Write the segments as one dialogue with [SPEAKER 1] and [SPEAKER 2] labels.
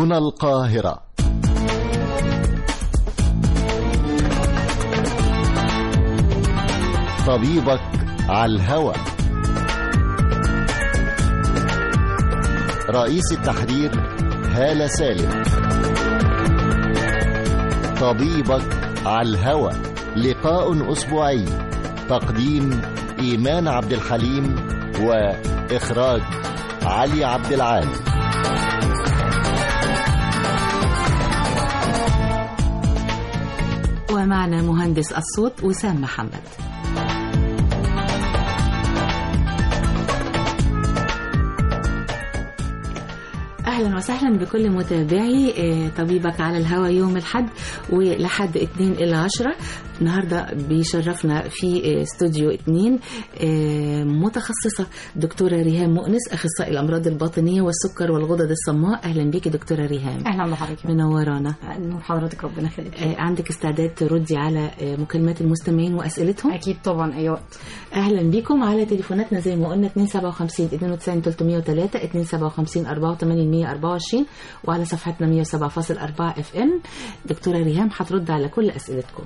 [SPEAKER 1] هنا القاهرة طبيبك على الهوى رئيس التحرير هالة سالم طبيبك على الهوى لقاء أسبوعي تقديم إيمان عبد الحليم وإخراج علي عبد العال
[SPEAKER 2] ومعنا مهندس الصوت وسام محمد اهلا وسهلا بكل متابعي آه، طبيبك على الهوا يوم الحد ولحد 2 الى 10 النهارده بيشرفنا في آه، استوديو 2 آه، متخصصه دكتوره ريهام مؤنس اخصائي الامراض الباطنيه والسكر والغدد الصماء اهلا بيكي دكتوره ريهام
[SPEAKER 3] اهلا بحضرتك
[SPEAKER 2] منورانا
[SPEAKER 3] نور حضرتك ربنا يخليك
[SPEAKER 2] آه، عندك استعداد تردي على آه، مكالمات المستمعين واسئلتهم
[SPEAKER 3] اكيد طبعا اي وقت
[SPEAKER 2] اهلا بيكم على تليفوناتنا زي ما قلنا 257 92 303 257 84 124 وعلى صفحتنا 107.4 اف ام دكتوره ريهام هترد على كل اسئلتكم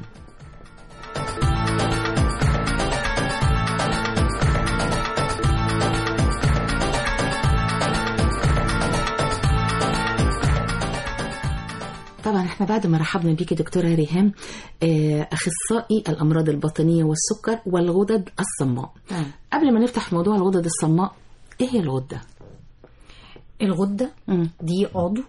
[SPEAKER 2] طبعا احنا بعد ما رحبنا بيكي دكتوره ريهام آه، اخصائي الامراض الباطنيه والسكر والغدد الصماء قبل ما نفتح موضوع الغدد الصماء ايه هي الغده
[SPEAKER 3] الغده
[SPEAKER 2] مم.
[SPEAKER 3] دي عضو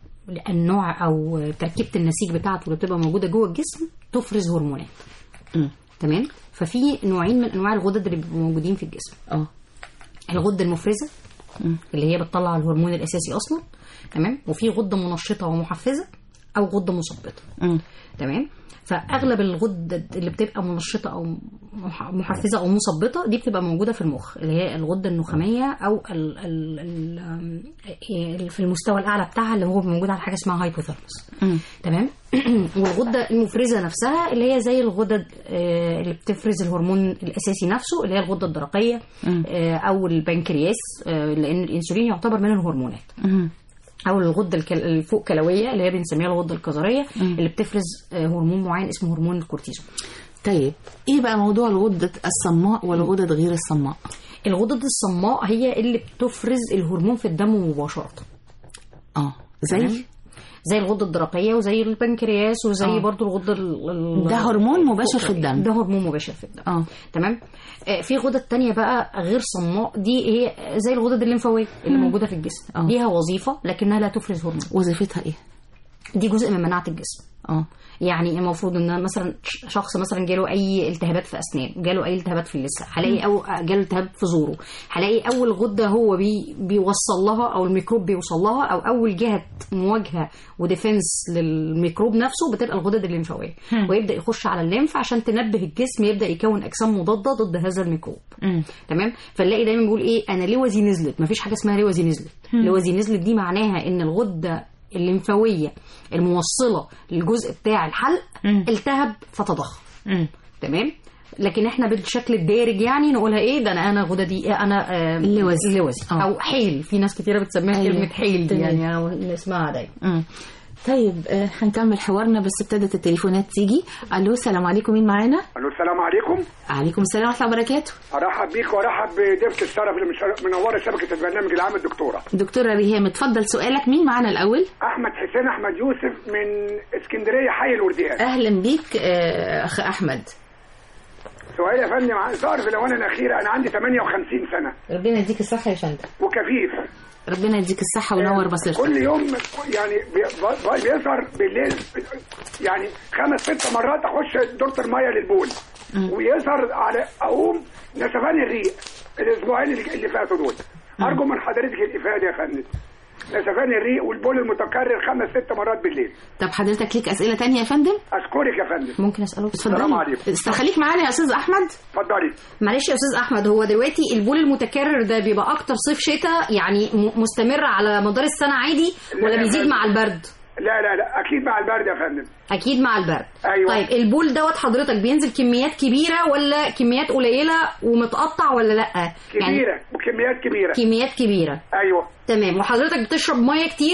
[SPEAKER 3] النوع او تركيبه النسيج بتاعته اللي بتبقى موجوده جوه الجسم تفرز هرمونات
[SPEAKER 2] مم.
[SPEAKER 3] تمام ففي نوعين من انواع الغدد اللي بيبقوا موجودين في الجسم
[SPEAKER 2] اه
[SPEAKER 3] الغده المفرزه
[SPEAKER 2] مم.
[SPEAKER 3] اللي هي بتطلع الهرمون الاساسي اصلا تمام وفي غده منشطه ومحفزه او غده مثبطه
[SPEAKER 2] مم.
[SPEAKER 3] تمام فاغلب الغدد اللي بتبقى منشطه او مح- محفزه او مثبطه دي بتبقى موجوده في المخ اللي هي الغده النخاميه او ال ال ال ال في المستوى الاعلى بتاعها اللي هو موجود على حاجه اسمها هايبوثالاموس
[SPEAKER 2] مم.
[SPEAKER 3] تمام والغده المفرزه نفسها اللي هي زي الغدد آه، اللي بتفرز الهرمون الاساسي نفسه اللي هي الغده الدرقيه
[SPEAKER 2] مم.
[SPEAKER 3] آه، او البنكرياس آه، لان الانسولين يعتبر من الهرمونات
[SPEAKER 2] مم.
[SPEAKER 3] او الغده الكل- الفوق كلويه اللي هي بنسميها الغده الكظريه اللي بتفرز آه، هرمون معين اسمه هرمون الكورتيزون
[SPEAKER 2] طيب ايه بقى موضوع الغده الصماء والغدد غير الصماء
[SPEAKER 3] الغدد الصماء هي اللي بتفرز الهرمون في الدم مباشره
[SPEAKER 2] اه زي
[SPEAKER 3] تمام؟ زي الغده الدرقيه وزي البنكرياس وزي
[SPEAKER 2] آه.
[SPEAKER 3] برضو الغده ال- ال-
[SPEAKER 2] ده هرمون مباشر في
[SPEAKER 3] الفوق-
[SPEAKER 2] الدم.
[SPEAKER 3] ده هرمون مباشر في الدم
[SPEAKER 2] اه
[SPEAKER 3] تمام آه، في غدد تانية بقى غير صماء دي هي زي الغدد الليمفاويه اللي موجوده في الجسم
[SPEAKER 2] آه.
[SPEAKER 3] ليها وظيفه لكنها لا تفرز هرمون
[SPEAKER 2] وظيفتها ايه
[SPEAKER 3] دي جزء من مناعه الجسم
[SPEAKER 2] اه
[SPEAKER 3] يعني المفروض ان مثلا ش- شخص مثلا جاله اي التهابات في اسنان جاله اي التهابات في اللثه هلاقي او جاله التهاب في زوره هلاقي اول غده هو بي بيوصل لها او الميكروب بيوصل لها او اول جهه مواجهه وديفنس للميكروب نفسه بتبقى الغدد الليمفاويه ويبدا يخش على الليمف عشان تنبه الجسم يبدا يكون اجسام مضاده ضد هذا الميكروب
[SPEAKER 2] مم.
[SPEAKER 3] تمام فنلاقي دايما بيقول ايه انا لوزي نزلت مفيش حاجه اسمها لوزي نزلت لوزي نزلت دي معناها ان الغده الليمفاويه الموصله للجزء بتاع الحلق
[SPEAKER 2] مم.
[SPEAKER 3] التهب فتضخم
[SPEAKER 2] مم.
[SPEAKER 3] تمام لكن احنا بالشكل الدارج يعني نقولها ايه ده انا انا غددي انا آه
[SPEAKER 2] اللوزي.
[SPEAKER 3] اللوزي
[SPEAKER 2] آه.
[SPEAKER 3] او حيل في ناس كتيره بتسميها
[SPEAKER 2] أيوة.
[SPEAKER 3] كلمه حيل دي
[SPEAKER 2] تمام.
[SPEAKER 3] يعني أو نسمعها دايما
[SPEAKER 2] مم. طيب آه، هنكمل حوارنا بس ابتدت التليفونات تيجي الو السلام عليكم مين معانا
[SPEAKER 4] الو السلام عليكم
[SPEAKER 2] عليكم السلام ورحمه الله وبركاته
[SPEAKER 4] ارحب بيك وارحب بضيفه الشرف اللي مش- منوره شبكه البرنامج العام الدكتوره
[SPEAKER 2] دكتوره ريهام اتفضل سؤالك مين معانا الاول
[SPEAKER 4] احمد حسين احمد يوسف من اسكندريه حي الورديان
[SPEAKER 2] اهلا بيك آه، اخ احمد
[SPEAKER 4] سؤال يا فندم عن ظهر في الاونه الاخيره انا عندي 58 سنه
[SPEAKER 2] ربنا يديك الصحه يا فندم
[SPEAKER 4] وكفيف
[SPEAKER 2] ربنا يديك الصحه وينور بصيرتك
[SPEAKER 4] كل يوم يعني بي- ب- بيظهر بالليل يعني خمس ست مرات اخش دورة الميه للبول ويظهر على اقوم نسفان الريق الاسبوعين اللي اللي فاتوا دول ارجو من حضرتك الافاده يا فندم نسفان الريق والبول المتكرر خمس ست مرات بالليل
[SPEAKER 2] طب حضرتك ليك اسئله تانية يا فندم
[SPEAKER 4] اشكرك يا فندم
[SPEAKER 3] ممكن اساله
[SPEAKER 2] اتفضل
[SPEAKER 4] السلام عليكم.
[SPEAKER 2] خليك معانا يا استاذ احمد
[SPEAKER 4] اتفضلي
[SPEAKER 3] معلش يا استاذ احمد هو دلوقتي البول المتكرر ده بيبقى اكتر صيف شتاء يعني م- مستمر على مدار السنه عادي ولا
[SPEAKER 4] لا،
[SPEAKER 3] بيزيد
[SPEAKER 4] لا.
[SPEAKER 3] مع البرد
[SPEAKER 4] لا لا لا اكيد مع البرد يا فندم
[SPEAKER 3] اكيد مع البرد
[SPEAKER 4] أيوة.
[SPEAKER 3] طيب البول دوت حضرتك بينزل كميات كبيره ولا كميات قليله ومتقطع ولا لا
[SPEAKER 4] كبيره وكميات كبيره
[SPEAKER 3] كميات كبيره
[SPEAKER 4] ايوه
[SPEAKER 3] تمام وحضرتك بتشرب ميه كتير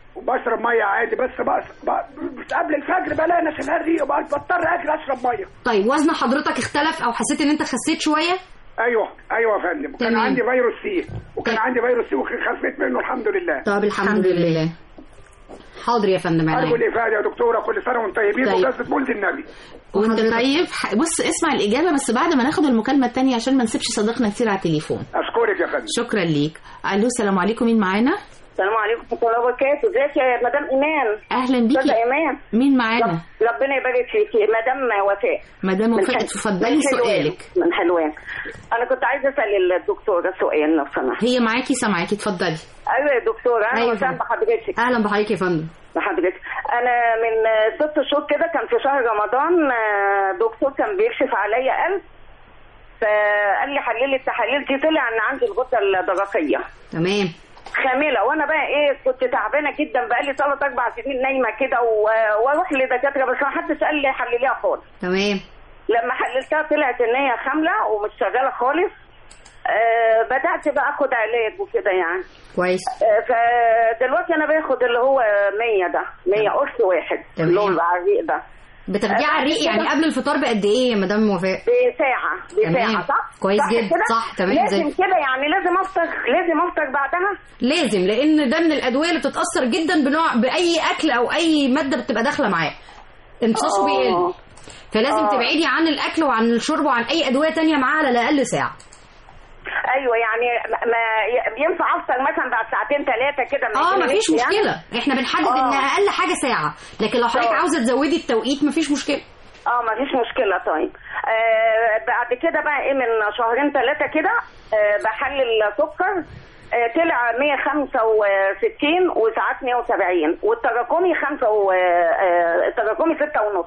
[SPEAKER 4] وبشرب ميه عادي بس بس, بس قبل الفجر بلاقي نشفان ريق وبقى بضطر اجري اشرب ميه
[SPEAKER 3] طيب وزن حضرتك اختلف او حسيت ان انت خسيت شويه
[SPEAKER 4] ايوه ايوه يا فندم وكان
[SPEAKER 3] تمام.
[SPEAKER 4] عندي فيروس سي وكان
[SPEAKER 3] طيب.
[SPEAKER 4] عندي فيروس سي وخفيت منه الحمد لله
[SPEAKER 3] طب الحمد لله حاضر يا فندم
[SPEAKER 4] ارجو
[SPEAKER 3] عينيا
[SPEAKER 4] الافاده يا دكتوره كل سنه وانتم طيبين
[SPEAKER 3] طيب.
[SPEAKER 4] وجزة مولد النبي
[SPEAKER 2] وانت
[SPEAKER 3] وحضرتك؟
[SPEAKER 2] طيب ح- بص اسمع الإجابة بس بعد ما ناخد المكالمة التانية عشان ما نسيبش صديقنا كتير على التليفون
[SPEAKER 4] اشكرك يا فندم
[SPEAKER 2] شكرا ليك ألو السلام عليكم مين معانا
[SPEAKER 5] السلام عليكم ورحمة الله وبركاته، ازيك يا مدام إيمان؟
[SPEAKER 2] أهلا
[SPEAKER 5] أستاذة
[SPEAKER 2] بيكي
[SPEAKER 5] إيمان؟
[SPEAKER 2] مين معانا
[SPEAKER 5] رب- ربنا يبارك فيكي، مدام وفاء.
[SPEAKER 2] مدام
[SPEAKER 5] من
[SPEAKER 2] وفاء
[SPEAKER 5] حل-
[SPEAKER 2] اتفضلي
[SPEAKER 5] من حلوان.
[SPEAKER 2] سؤالك
[SPEAKER 5] من حلوان. أنا كنت عايزة أسأل الدكتورة سؤال لو سمحت.
[SPEAKER 2] هي معاكي سامعاكي اتفضلي
[SPEAKER 5] أيوة يا دكتورة أهلا
[SPEAKER 3] أيوة.
[SPEAKER 5] وسهلا بحضرتك.
[SPEAKER 3] اهلا بحضرتك يا فندم
[SPEAKER 5] بحضرتك. أنا من آه، ست شهور كده كان في شهر رمضان آه، دكتور كان بيكشف عليا قلب فقال لي حللي التحاليل دي طلع ان عندي الغده الدرقيه
[SPEAKER 3] تمام
[SPEAKER 5] خامله وانا بقى ايه كنت تعبانه جدا بقى لي ثلاث اربع سنين نايمه كده و- واروح لدكاتره بس ما حدش قال لي حلليها خالص
[SPEAKER 3] تمام
[SPEAKER 5] لما حللتها طلعت ان هي خامله ومش شغاله خالص آه بدات بقى اخد علاج وكده يعني
[SPEAKER 3] كويس
[SPEAKER 5] آه فدلوقتي انا باخد اللي هو 100 ده 100 قرص واحد
[SPEAKER 3] تمام.
[SPEAKER 5] اللي هو العريق ده
[SPEAKER 3] بتاخديه على الريق يعني قبل الفطار بقد ايه يا مدام وفاء
[SPEAKER 5] بساعة
[SPEAKER 3] تمام.
[SPEAKER 5] بساعة صح؟
[SPEAKER 3] كويس
[SPEAKER 5] صح
[SPEAKER 3] جدا.
[SPEAKER 5] كده؟
[SPEAKER 3] صح، تمام، زي-
[SPEAKER 5] لازم كده يعني لازم افطر لازم افطر بعدها
[SPEAKER 3] لازم لان ده من الادويه اللي بتتاثر جدا بنوع باي اكل او اي ماده بتبقى داخله معاه امتصاصه
[SPEAKER 5] آه.
[SPEAKER 3] بيقل فلازم
[SPEAKER 5] آه.
[SPEAKER 3] تبعدي عن الاكل وعن الشرب وعن اي ادويه تانية معاه على الاقل ساعه
[SPEAKER 5] ايوه يعني ما- ما ي- ينفع افطر مثلا بعد ساعتين ثلاثة كده ما
[SPEAKER 3] اه
[SPEAKER 5] يجينيش
[SPEAKER 3] مفيش
[SPEAKER 5] يعني؟
[SPEAKER 3] مشكله احنا بنحدد
[SPEAKER 5] آه.
[SPEAKER 3] ان اقل حاجه ساعه لكن لو حضرتك
[SPEAKER 5] آه.
[SPEAKER 3] عاوزه تزودي التوقيت مفيش مشكله
[SPEAKER 5] اه ما فيش مشكلة طيب آه بعد كده بقى ايه من شهرين ثلاثة كده آه بحلل سكر آه طلع 165 وساعات 170 والتراكمي 5 و آه التراكمي 6 ونص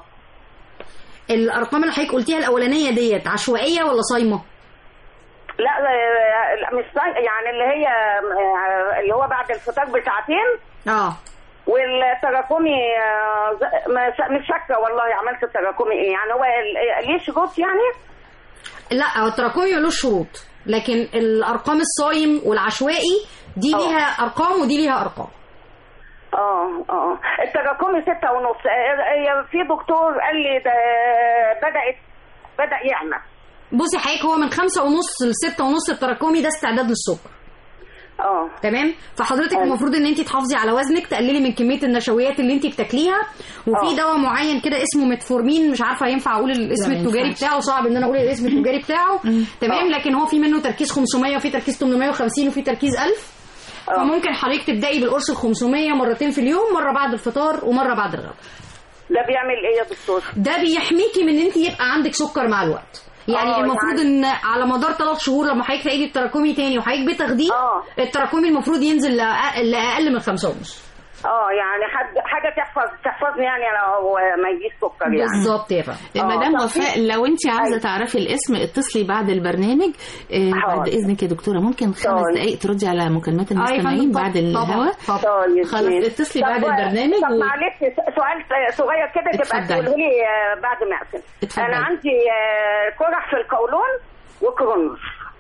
[SPEAKER 3] الارقام اللي حضرتك قلتيها الاولانيه ديت عشوائيه ولا صايمه
[SPEAKER 5] لا آه، لا مش صاي- يعني اللي هي آه، اللي هو بعد الفطار بساعتين
[SPEAKER 3] اه
[SPEAKER 5] والتراكمي آه، ز- مش- مش فاكره والله عملت التراكمي ايه يعني هو ال- ليه شروط يعني
[SPEAKER 3] لا هو التراكمي ملوش شروط لكن الارقام الصايم والعشوائي دي
[SPEAKER 5] آه.
[SPEAKER 3] ليها ارقام ودي ليها ارقام
[SPEAKER 5] اه اه التراكمي ستة ونص آه، آه، في دكتور قال لي ده بدأت بدأ يعمى
[SPEAKER 3] بصي حضرتك هو من خمسة ونص لستة ونص التراكمي ده استعداد للسكر
[SPEAKER 5] اه
[SPEAKER 3] تمام فحضرتك
[SPEAKER 5] أيوة.
[SPEAKER 3] المفروض ان انت تحافظي على وزنك تقللي من كميه النشويات اللي انت بتاكليها وفي
[SPEAKER 5] آه.
[SPEAKER 3] دواء معين كده اسمه ميتفورمين مش عارفه ينفع اقول الاسم
[SPEAKER 2] لا، ما
[SPEAKER 3] التجاري
[SPEAKER 2] ينفعش.
[SPEAKER 3] بتاعه صعب ان انا اقول الاسم التجاري بتاعه تمام لكن هو في منه تركيز 500 وفي تركيز 850 وفي تركيز 1000
[SPEAKER 5] آه.
[SPEAKER 3] فممكن حضرتك تبداي بالقرص ال 500 مرتين في اليوم مره بعد الفطار ومره بعد الغداء
[SPEAKER 5] ده بيعمل ايه يا دكتور؟
[SPEAKER 3] ده بيحميكي من ان انت يبقى عندك سكر مع الوقت يعني
[SPEAKER 5] آه،
[SPEAKER 3] المفروض
[SPEAKER 5] يعني-
[SPEAKER 3] ان على مدار ثلاث شهور لما حضرتك تعيدي التراكمي تاني وحضرتك بتاخديه
[SPEAKER 5] آه.
[SPEAKER 3] التراكمي المفروض ينزل لأ- لاقل من خمسة ونص
[SPEAKER 5] اه يعني حد حاجة تحفظ تحفظني يعني لو ما يجيش سكر يعني
[SPEAKER 3] بالظبط يا فندم
[SPEAKER 5] آه،
[SPEAKER 2] مدام
[SPEAKER 5] طب
[SPEAKER 2] وفاء لو انت عايزه
[SPEAKER 5] أيوة.
[SPEAKER 2] تعرفي الاسم اتصلي بعد البرنامج آه،
[SPEAKER 5] حاضر.
[SPEAKER 2] بعد اذنك يا دكتوره ممكن خمس
[SPEAKER 5] طيب.
[SPEAKER 2] دقائق تردي على مكالمات
[SPEAKER 3] آه يا
[SPEAKER 2] المستمعين
[SPEAKER 3] فندم،
[SPEAKER 2] بعد
[SPEAKER 3] طبعاً.
[SPEAKER 2] الهوا
[SPEAKER 3] طبعاً.
[SPEAKER 5] طيب
[SPEAKER 2] خلاص
[SPEAKER 5] ماشي.
[SPEAKER 2] اتصلي
[SPEAKER 5] طب-
[SPEAKER 2] بعد البرنامج
[SPEAKER 5] طب
[SPEAKER 2] و-
[SPEAKER 5] معلش سؤال صغير كده تبقى
[SPEAKER 2] اتفضلي.
[SPEAKER 5] تقوله لي آه، بعد ما اقفل
[SPEAKER 2] اتفضلي.
[SPEAKER 5] انا عندي آه، قرح في القولون وكرونز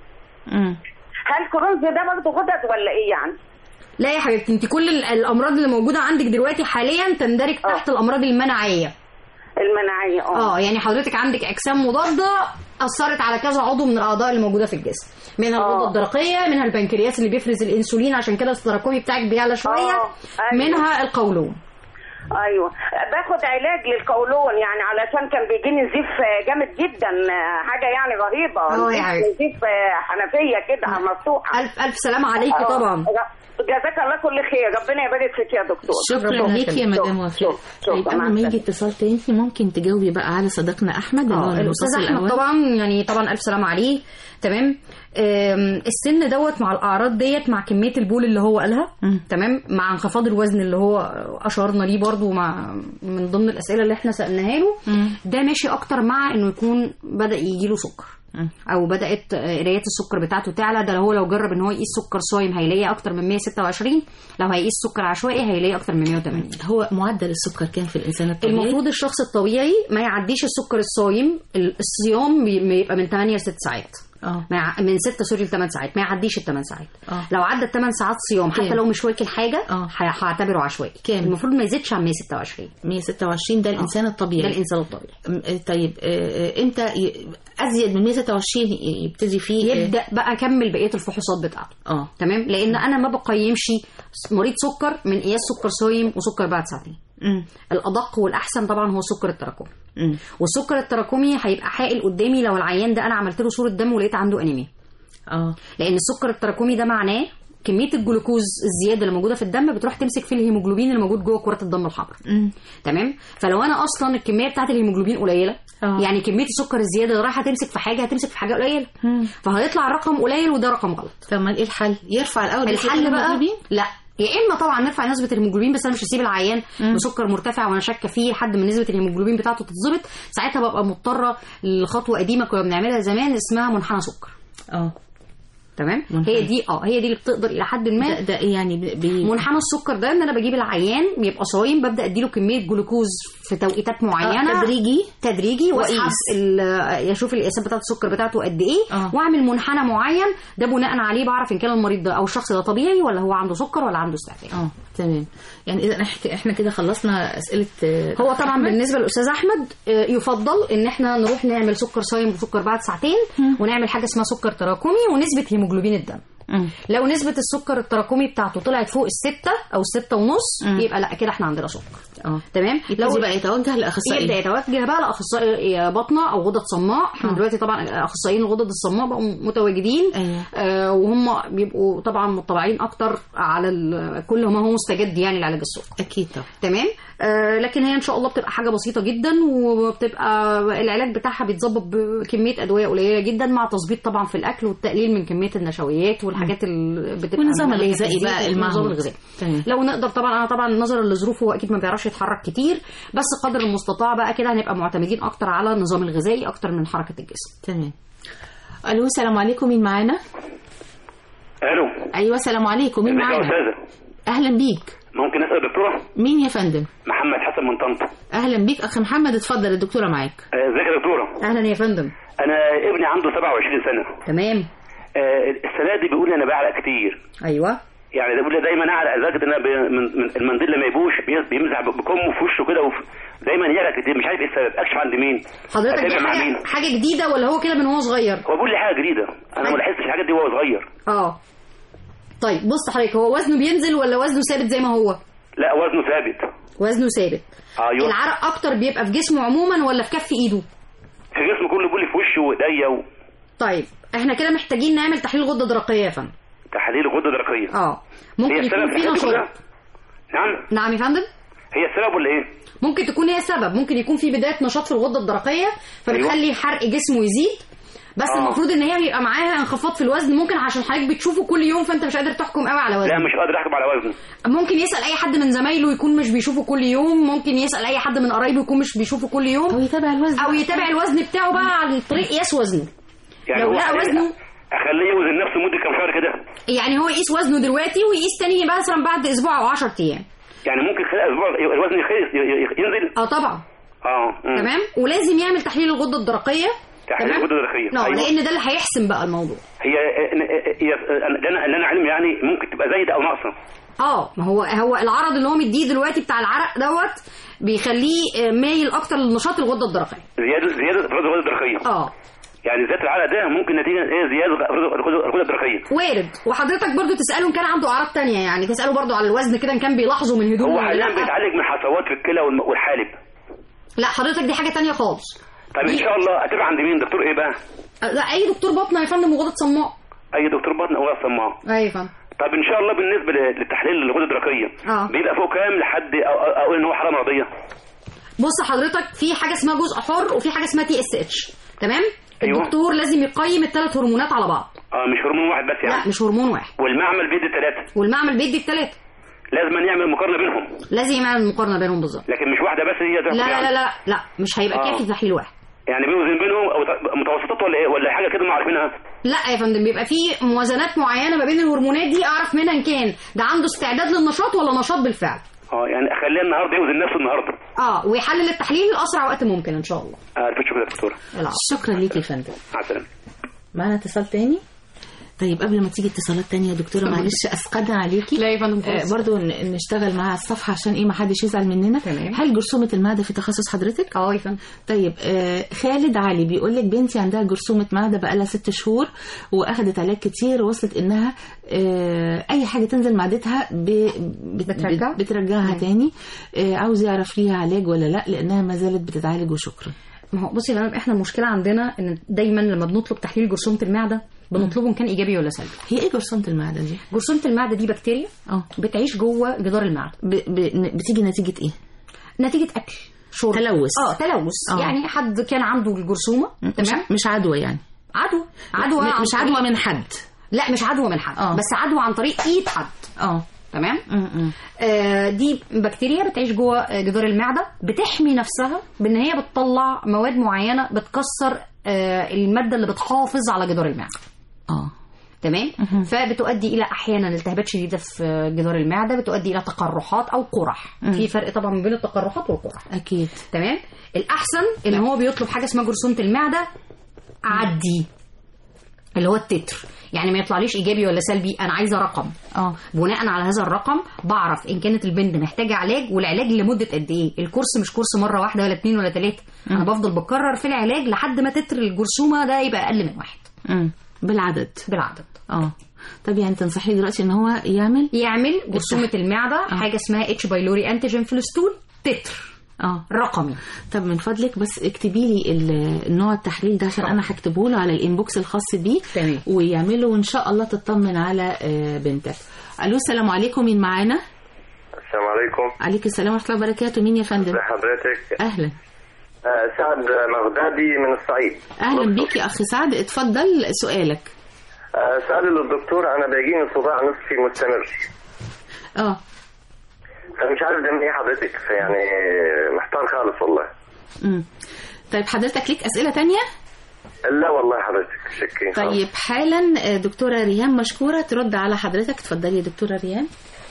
[SPEAKER 2] مم.
[SPEAKER 5] هل كرونز ده برضه غدد ولا ايه يعني؟
[SPEAKER 3] لا يا حبيبتي انت كل ال- الامراض اللي موجوده عندك دلوقتي حاليا تندرج
[SPEAKER 5] آه.
[SPEAKER 3] تحت الامراض المناعيه
[SPEAKER 5] المناعية اه
[SPEAKER 3] اه يعني حضرتك عندك اجسام مضاده اثرت على كذا عضو من الاعضاء اللي موجوده في الجسم منها
[SPEAKER 5] آه.
[SPEAKER 3] الغده الدرقيه منها البنكرياس اللي بيفرز الانسولين عشان كده التراكمي بتاعك بيعلى شويه
[SPEAKER 5] آه، أيوة.
[SPEAKER 3] منها القولون
[SPEAKER 5] ايوه باخد علاج للقولون يعني علشان كان بيجيني نزيف آه، جامد جدا آه، حاجه يعني رهيبه
[SPEAKER 3] آه يا
[SPEAKER 5] نزيف-
[SPEAKER 3] حبيبتي.
[SPEAKER 5] نزيف آه، حنفيه كده مفتوحه
[SPEAKER 3] الف الف سلامه عليكي
[SPEAKER 5] آه،
[SPEAKER 3] طبعا
[SPEAKER 5] جزاك الله كل خير ربنا يبارك فيك يا دكتور
[SPEAKER 2] شكرا
[SPEAKER 3] ربنا
[SPEAKER 2] ليكي يا
[SPEAKER 3] يخليك.
[SPEAKER 2] مدام
[SPEAKER 5] شكرا.
[SPEAKER 2] وفاء
[SPEAKER 5] شكرا.
[SPEAKER 2] طيب
[SPEAKER 5] مع
[SPEAKER 2] قبل ما يجي
[SPEAKER 5] السلامة.
[SPEAKER 2] اتصال تاني ممكن تجاوبي بقى على صديقنا احمد اللي هو
[SPEAKER 3] اه الاستاذ
[SPEAKER 2] المتصل
[SPEAKER 3] احمد
[SPEAKER 2] الاول
[SPEAKER 3] طبعا يعني طبعا الف سلامه عليه تمام آم، السن دوت مع الاعراض ديت مع كميه البول اللي هو قالها
[SPEAKER 2] مم.
[SPEAKER 3] تمام مع انخفاض الوزن اللي هو اشرنا ليه برضو مع من ضمن الاسئله اللي احنا سالناها له
[SPEAKER 2] مم.
[SPEAKER 3] ده ماشي اكتر مع انه يكون بدا يجي له سكر
[SPEAKER 2] مم.
[SPEAKER 3] او بدات قرايات السكر بتاعته تعلى ده لو هو لو جرب ان هو يقيس سكر صايم هيلاقيه اكتر من 126 لو هيقيس سكر عشوائي هيلاقيه اكتر من 180
[SPEAKER 2] هو معدل السكر كام في الانسان الطبيعي
[SPEAKER 3] المفروض الشخص الطبيعي ما يعديش السكر الصايم ال- الصيام بي- بيبقى من 8 ل 6 ساعات
[SPEAKER 2] اه
[SPEAKER 3] ما يع- من 6 سوري ل 8 ساعات ما يعديش ال 8 ساعات
[SPEAKER 2] اه
[SPEAKER 3] لو عدى 8 ساعات صيام حتى
[SPEAKER 2] كام؟
[SPEAKER 3] لو مش واكل حاجه
[SPEAKER 2] اه.
[SPEAKER 3] ه- هعتبره عشوائي
[SPEAKER 2] كام؟
[SPEAKER 3] المفروض ما يزيدش عن 126
[SPEAKER 2] 126 ده الانسان
[SPEAKER 3] ده
[SPEAKER 2] الطبيعي
[SPEAKER 3] الانسان الطبيعي
[SPEAKER 2] م- طيب آه، آه، امتى ي- ازيد من 126 ي- يبتدي فيه آه،
[SPEAKER 3] يبدا بقى اكمل بقيه الفحوصات بتاعته
[SPEAKER 2] اه
[SPEAKER 3] تمام لان انا ما بقيمش مريض سكر من قياس سكر صايم وسكر بعد ساعتين
[SPEAKER 2] مم.
[SPEAKER 3] الادق والاحسن طبعا هو السكر التراكمي
[SPEAKER 2] مم.
[SPEAKER 3] والسكر التراكمي هيبقى حائل قدامي لو العيان ده انا عملت له صوره دم ولقيت عنده انيميا
[SPEAKER 2] اه
[SPEAKER 3] لان السكر التراكمي ده معناه كميه الجلوكوز الزياده اللي موجوده في الدم بتروح تمسك في الهيموجلوبين اللي موجود جوه كرات الدم الحمراء
[SPEAKER 2] مم.
[SPEAKER 3] تمام فلو انا اصلا الكميه بتاعت الهيموجلوبين قليله
[SPEAKER 2] آه.
[SPEAKER 3] يعني كميه السكر الزياده اللي رايحه تمسك في حاجه هتمسك في حاجه قليله
[SPEAKER 2] مم.
[SPEAKER 3] فهيطلع الرقم قليل وده رقم غلط
[SPEAKER 2] طب ما ايه الحل يرفع الاول نسبة
[SPEAKER 3] الحل بقى
[SPEAKER 2] الهيموجلوبين؟
[SPEAKER 3] لا يا اما طبعا نرفع نسبه الهيموجلوبين بس انا مش هسيب العيان
[SPEAKER 2] مم.
[SPEAKER 3] بسكر مرتفع وانا شاكه فيه لحد ما نسبه الهيموجلوبين بتاعته تتظبط ساعتها ببقى مضطره لخطوه قديمه كنا بنعملها زمان اسمها منحنى سكر
[SPEAKER 2] اه
[SPEAKER 3] تمام
[SPEAKER 2] منحنى.
[SPEAKER 3] هي دي اه هي دي اللي بتقدر الى حد ما
[SPEAKER 2] ده, ده إيه يعني بي- بي...
[SPEAKER 3] منحنى السكر ده ان انا بجيب العيان بيبقى صايم ببدا اديله كميه جلوكوز في توقيتات معينه
[SPEAKER 2] آه، تدريجي
[SPEAKER 3] تدريجي واسحب
[SPEAKER 2] وأقيس.
[SPEAKER 3] ال- اشوف القياسات بتاعه السكر بتاعته قد ايه
[SPEAKER 2] آه.
[SPEAKER 3] واعمل منحنى معين ده بناء عليه بعرف ان كان المريض ده او الشخص ده طبيعي ولا هو عنده سكر ولا عنده استعفاف
[SPEAKER 2] اه تمام يعني اذا إح- احنا كده خلصنا اسئله آه،
[SPEAKER 3] هو طبعا
[SPEAKER 2] أحمد.
[SPEAKER 3] بالنسبه للاستاذ احمد آه، يفضل ان احنا نروح نعمل سكر صايم وسكر بعد ساعتين ونعمل حاجه اسمها سكر تراكمي ونسبه هيموجلوبين الدم
[SPEAKER 2] مم.
[SPEAKER 3] لو نسبة السكر التراكمي بتاعته طلعت فوق الستة أو الستة ونص
[SPEAKER 2] مم.
[SPEAKER 3] يبقى لا كده احنا عندنا سكر
[SPEAKER 2] اه
[SPEAKER 3] تمام
[SPEAKER 2] يبتدي بقى يتوجه لاخصائي
[SPEAKER 3] يبدا يتوجه بقى لاخصائي بطنه او غدد صماء احنا
[SPEAKER 2] آه.
[SPEAKER 3] دلوقتي طبعا اخصائيين الغدد الصماء بقوا متواجدين
[SPEAKER 2] ايوه
[SPEAKER 3] آه وهم بيبقوا طبعا مطلعين اكتر على ال- كل ما هو مستجد يعني لعلاج السكر
[SPEAKER 2] اكيد طبعا
[SPEAKER 3] تمام آه لكن هي ان شاء الله بتبقى حاجه بسيطه جدا وبتبقى العلاج بتاعها بيتظبط بكميه ادويه قليله جدا مع تظبيط طبعا في الاكل والتقليل من كميه النشويات والحاجات اللي بتبقى
[SPEAKER 2] والنظام
[SPEAKER 3] مليئة
[SPEAKER 2] الغذائي
[SPEAKER 3] بالزيت
[SPEAKER 2] بقى
[SPEAKER 3] والنظام
[SPEAKER 2] المعمول.
[SPEAKER 3] الغذائي
[SPEAKER 2] تمام
[SPEAKER 3] لو نقدر طبعا انا طبعا نظرا لظروفه هو اكيد ما بيعرفش يتحرك كتير بس قدر المستطاع بقى كده هنبقى معتمدين اكتر على النظام الغذائي اكتر من حركه الجسم
[SPEAKER 2] تمام الو السلام عليكم مين معانا
[SPEAKER 6] الو
[SPEAKER 2] ايوه السلام عليكم مين
[SPEAKER 6] ازيك يا
[SPEAKER 2] معانا
[SPEAKER 6] استاذه
[SPEAKER 2] اهلا بيك
[SPEAKER 6] ممكن اسال دكتوره
[SPEAKER 2] مين يا فندم
[SPEAKER 6] محمد حسن من طنطا
[SPEAKER 2] اهلا بيك اخ محمد اتفضل الدكتوره معاك
[SPEAKER 6] آه، ازيك يا دكتوره
[SPEAKER 3] اهلا يا فندم
[SPEAKER 6] انا ابني عنده 27 سنه
[SPEAKER 3] تمام
[SPEAKER 6] آه، السنه دي بيقول لي انا بعرق كتير
[SPEAKER 3] ايوه
[SPEAKER 6] يعني بيقول لي دايما اعرق لدرجه ان أنا بي- من من المنديل لما يبوش بي- بيمسح بكمه في وشه كده وف- دايما يعرق كتير مش عارف ايه السبب اكشف عند مين
[SPEAKER 3] حضرتك دي
[SPEAKER 6] أتابع مع مين
[SPEAKER 3] حاجه حاجه جديده ولا هو كده من هو صغير
[SPEAKER 6] هو بيقول لي حاجه جديده انا ما لاحظتش الحاجات دي وهو صغير
[SPEAKER 3] اه طيب بص حضرتك هو وزنه بينزل ولا وزنه ثابت زي ما هو
[SPEAKER 6] لا وزنه ثابت
[SPEAKER 3] وزنه ثابت
[SPEAKER 6] ايوه
[SPEAKER 3] العرق اكتر بيبقى في جسمه عموما ولا في كف ايده
[SPEAKER 6] في جسمه كله بيقول لي في وشه وايديا و-
[SPEAKER 3] طيب احنا كده محتاجين نعمل تحليل غده درقيه يا فندم
[SPEAKER 6] تحاليل غده درقيه
[SPEAKER 3] اه ممكن
[SPEAKER 6] هي
[SPEAKER 3] يكون
[SPEAKER 6] السبب
[SPEAKER 3] في
[SPEAKER 6] في الحاجات دي كلها؟
[SPEAKER 3] نشاط
[SPEAKER 6] نعم
[SPEAKER 3] نعم يا فندم
[SPEAKER 6] هي السبب ولا ايه؟
[SPEAKER 3] ممكن تكون هي السبب ممكن يكون في بدايه نشاط في الغده الدرقيه فبتخلي حرق جسمه يزيد بس
[SPEAKER 6] آه.
[SPEAKER 3] المفروض ان هي بيبقى معاها انخفاض في الوزن ممكن عشان حضرتك بتشوفه كل يوم فانت مش قادر تحكم قوي على
[SPEAKER 6] لا
[SPEAKER 3] وزنه
[SPEAKER 6] مش قادر احكم على وزنه
[SPEAKER 3] ممكن يسال اي حد من زمايله يكون مش بيشوفه كل يوم ممكن يسال اي حد من قرايبه يكون مش بيشوفه كل يوم
[SPEAKER 2] او يتابع الوزن
[SPEAKER 3] او يتابع الوزن بتاعه بقى عن طريق قياس وزنه
[SPEAKER 6] يعني
[SPEAKER 3] لو
[SPEAKER 6] هو
[SPEAKER 3] لقى
[SPEAKER 6] عليه-
[SPEAKER 3] وزنه
[SPEAKER 6] اخليه يوزن نفسه مده كام شهر كده
[SPEAKER 3] يعني هو يقيس وزنه دلوقتي ويقيس تاني مثلا بعد اسبوع او 10 ايام
[SPEAKER 6] يعني ممكن خلال اسبوع الوزن يخيس ي- ي- ينزل
[SPEAKER 3] اه طبعا
[SPEAKER 6] اه مم.
[SPEAKER 3] تمام ولازم يعمل تحليل الغده الدرقيه
[SPEAKER 6] تحليل
[SPEAKER 3] تمام؟
[SPEAKER 6] الغده الدرقيه
[SPEAKER 3] اه
[SPEAKER 6] أيوة.
[SPEAKER 3] لان ده اللي هيحسم بقى الموضوع
[SPEAKER 6] هي هي اللي انا اللي انا علمي يعني ممكن تبقى زايده او ناقصه
[SPEAKER 3] اه ما هو هو العرض اللي هو مديه دلوقتي بتاع العرق دوت بيخليه آه، مايل اكتر لنشاط الغده الدرقيه
[SPEAKER 6] زياده زياده افراز الغده الدرقيه
[SPEAKER 3] اه
[SPEAKER 6] يعني زياده العرق ده ممكن نتيجه ايه زياده افراز الغده الغدة الدرقيه
[SPEAKER 3] وارد وحضرتك برضو تساله ان كان عنده اعراض تانية يعني تساله برضو على الوزن كده ان كان بيلاحظه من هدومه
[SPEAKER 6] هو
[SPEAKER 3] ولا
[SPEAKER 6] حاليا
[SPEAKER 3] لا
[SPEAKER 6] بيتعالج من حصوات في الكلى والم- والحالب
[SPEAKER 3] لا حضرتك دي حاجه تانية خالص
[SPEAKER 6] طيب ان شاء الله اتابع عند مين دكتور ايه بقى
[SPEAKER 3] آه، لا اي دكتور بطنه يا فندم وغده صماء
[SPEAKER 6] اي دكتور بطن او صماء
[SPEAKER 3] ايوه يا فندم
[SPEAKER 6] طب ان شاء الله بالنسبه ل- للتحليل الغده الدرقيه
[SPEAKER 3] اه
[SPEAKER 6] بيبقى فوق كام لحد أو- أو- اقول ان هو حاله مرضيه
[SPEAKER 3] بص حضرتك في حاجه اسمها جزء حر وفي حاجه اسمها تي اس اتش تمام
[SPEAKER 6] أيوة.
[SPEAKER 3] الدكتور لازم يقيم الثلاث هرمونات على بعض
[SPEAKER 6] اه مش هرمون واحد بس يعني
[SPEAKER 3] لا مش هرمون واحد
[SPEAKER 6] والمعمل بيدي ثلاثه
[SPEAKER 3] والمعمل بيدي الثلاثه
[SPEAKER 6] لازم نعمل مقارنه بينهم
[SPEAKER 3] لازم يعمل مقارنه بينهم بالظبط
[SPEAKER 6] لكن مش واحده بس هي
[SPEAKER 3] لا
[SPEAKER 6] تاخد
[SPEAKER 3] لا
[SPEAKER 6] يعني.
[SPEAKER 3] لا لا لا مش هيبقى
[SPEAKER 6] آه.
[SPEAKER 3] كافي تحليل واحد
[SPEAKER 6] يعني بيوزن بينهم او ت- متوسطات ولا ايه ولا حاجه كده ما عارفينها
[SPEAKER 3] لا يا فندم بيبقى في موازنات معينه ما بين الهرمونات دي اعرف منها ان كان ده عنده استعداد للنشاط ولا نشاط بالفعل
[SPEAKER 6] اه يعني اخليه النهارده يوزن نفسه النهارده
[SPEAKER 3] اه ويحلل التحليل لاسرع وقت ممكن ان شاء الله
[SPEAKER 6] آه الف شكر يا دكتوره
[SPEAKER 3] العفو.
[SPEAKER 2] شكرا ليك يا فندم
[SPEAKER 6] مع السلامه
[SPEAKER 2] معانا اتصال تاني طيب قبل ما تيجي اتصالات تانية يا دكتورة معلش أسقطها عليكي
[SPEAKER 3] لا يا فندم
[SPEAKER 2] آه
[SPEAKER 3] خالص.
[SPEAKER 2] برضو ن- نشتغل مع الصفحة عشان ايه ما حدش يزعل مننا
[SPEAKER 3] تمام.
[SPEAKER 2] هل جرثومة المعدة في تخصص حضرتك؟
[SPEAKER 3] اه يا فندم
[SPEAKER 2] طيب آه خالد علي بيقول لك بنتي عندها جرثومة معدة بقالها ست شهور وأخدت علاج كتير وصلت إنها آه أي حاجة تنزل معدتها ب... بت...
[SPEAKER 3] بترجع؟
[SPEAKER 2] بت- بترجعها تاني آه عاوز يعرف ليها علاج ولا لا لأنها ما زالت بتتعالج وشكرا
[SPEAKER 3] ما هو بصي يا فندم احنا المشكله عندنا ان دايما لما بنطلب تحليل جرثومه المعده بنطلبه ان كان ايجابي ولا سلبي
[SPEAKER 2] هي إيه جرثومة المعدة دي؟
[SPEAKER 3] جرثومه المعده دي بكتيريا
[SPEAKER 2] اه
[SPEAKER 3] بتعيش جوه جدار المعده
[SPEAKER 2] ب... ب... بتيجي نتيجة إيه؟
[SPEAKER 3] نتيجه اكل شرب
[SPEAKER 2] تلوث.
[SPEAKER 3] اه تلوث
[SPEAKER 2] آه.
[SPEAKER 3] يعني حد كان عنده الجرثومه
[SPEAKER 2] مش
[SPEAKER 3] تمام
[SPEAKER 2] مش عدوى يعني
[SPEAKER 3] عدوى عدوى
[SPEAKER 2] م-
[SPEAKER 3] عن
[SPEAKER 2] مش
[SPEAKER 3] طريق-
[SPEAKER 2] عدوى من حد
[SPEAKER 3] لا مش عدوى من حد
[SPEAKER 2] آه.
[SPEAKER 3] بس عدوى عن طريق ايد حد
[SPEAKER 2] اه
[SPEAKER 3] تمام
[SPEAKER 2] م- م.
[SPEAKER 3] آه دي بكتيريا بتعيش جوه آه، جدار المعده بتحمي نفسها بان هي بتطلع مواد معينه بتكسر آه الماده اللي بتحافظ على جدار المعده
[SPEAKER 2] اه
[SPEAKER 3] تمام فبتؤدي الى احيانا التهابات شديده في جدار المعده بتؤدي الى تقرحات او قرح في فرق طبعا ما بين التقرحات والقرح
[SPEAKER 2] أكيد
[SPEAKER 3] تمام الاحسن ان هو بيطلب حاجه اسمها جرثومه المعده عدي اللي هو التتر يعني ما يطلعليش ايجابي ولا سلبي انا عايزه رقم
[SPEAKER 2] اه
[SPEAKER 3] بناء على هذا الرقم بعرف ان كانت البنت محتاجه علاج والعلاج لمده قد ايه الكورس مش كورس مره واحده ولا اتنين ولا تلاته انا بفضل بكرر في العلاج لحد ما تتر الجرثومه ده يبقى اقل من واحد
[SPEAKER 2] م. بالعدد
[SPEAKER 3] بالعدد
[SPEAKER 2] اه طب يعني تنصحيه دلوقتي ان هو يعمل
[SPEAKER 3] يعمل جرثومه المعده حاجه اسمها اتش بايلوري انتيجين في الستول تتر
[SPEAKER 2] اه
[SPEAKER 3] رقمي
[SPEAKER 2] طب من فضلك بس اكتبي لي ال- النوع التحليل ده عشان انا هكتبه له على الانبوكس الخاص بيه
[SPEAKER 3] تمام.
[SPEAKER 2] ويعمله وان شاء الله تطمن على آه، بنتك الو السلام عليكم مين معانا
[SPEAKER 7] السلام عليكم
[SPEAKER 2] عليك السلام ورحمه الله وبركاته مين يا فندم
[SPEAKER 7] حضرتك
[SPEAKER 2] اهلا
[SPEAKER 7] آه، سعد مغدادي من الصعيد
[SPEAKER 2] اهلا بيك يا اخ سعد اتفضل سؤالك
[SPEAKER 7] آه، سؤالي للدكتور انا بيجيني صداع نصفي مستمر
[SPEAKER 2] اه
[SPEAKER 7] انا مش عارف ده من ايه حضرتك فيعني محتار خالص والله
[SPEAKER 2] امم طيب حضرتك ليك اسئله تانية
[SPEAKER 7] لا والله حضرتك شكرا خالص.
[SPEAKER 2] طيب حالا آه، دكتوره ريهام مشكوره ترد على حضرتك اتفضلي يا دكتوره ريهام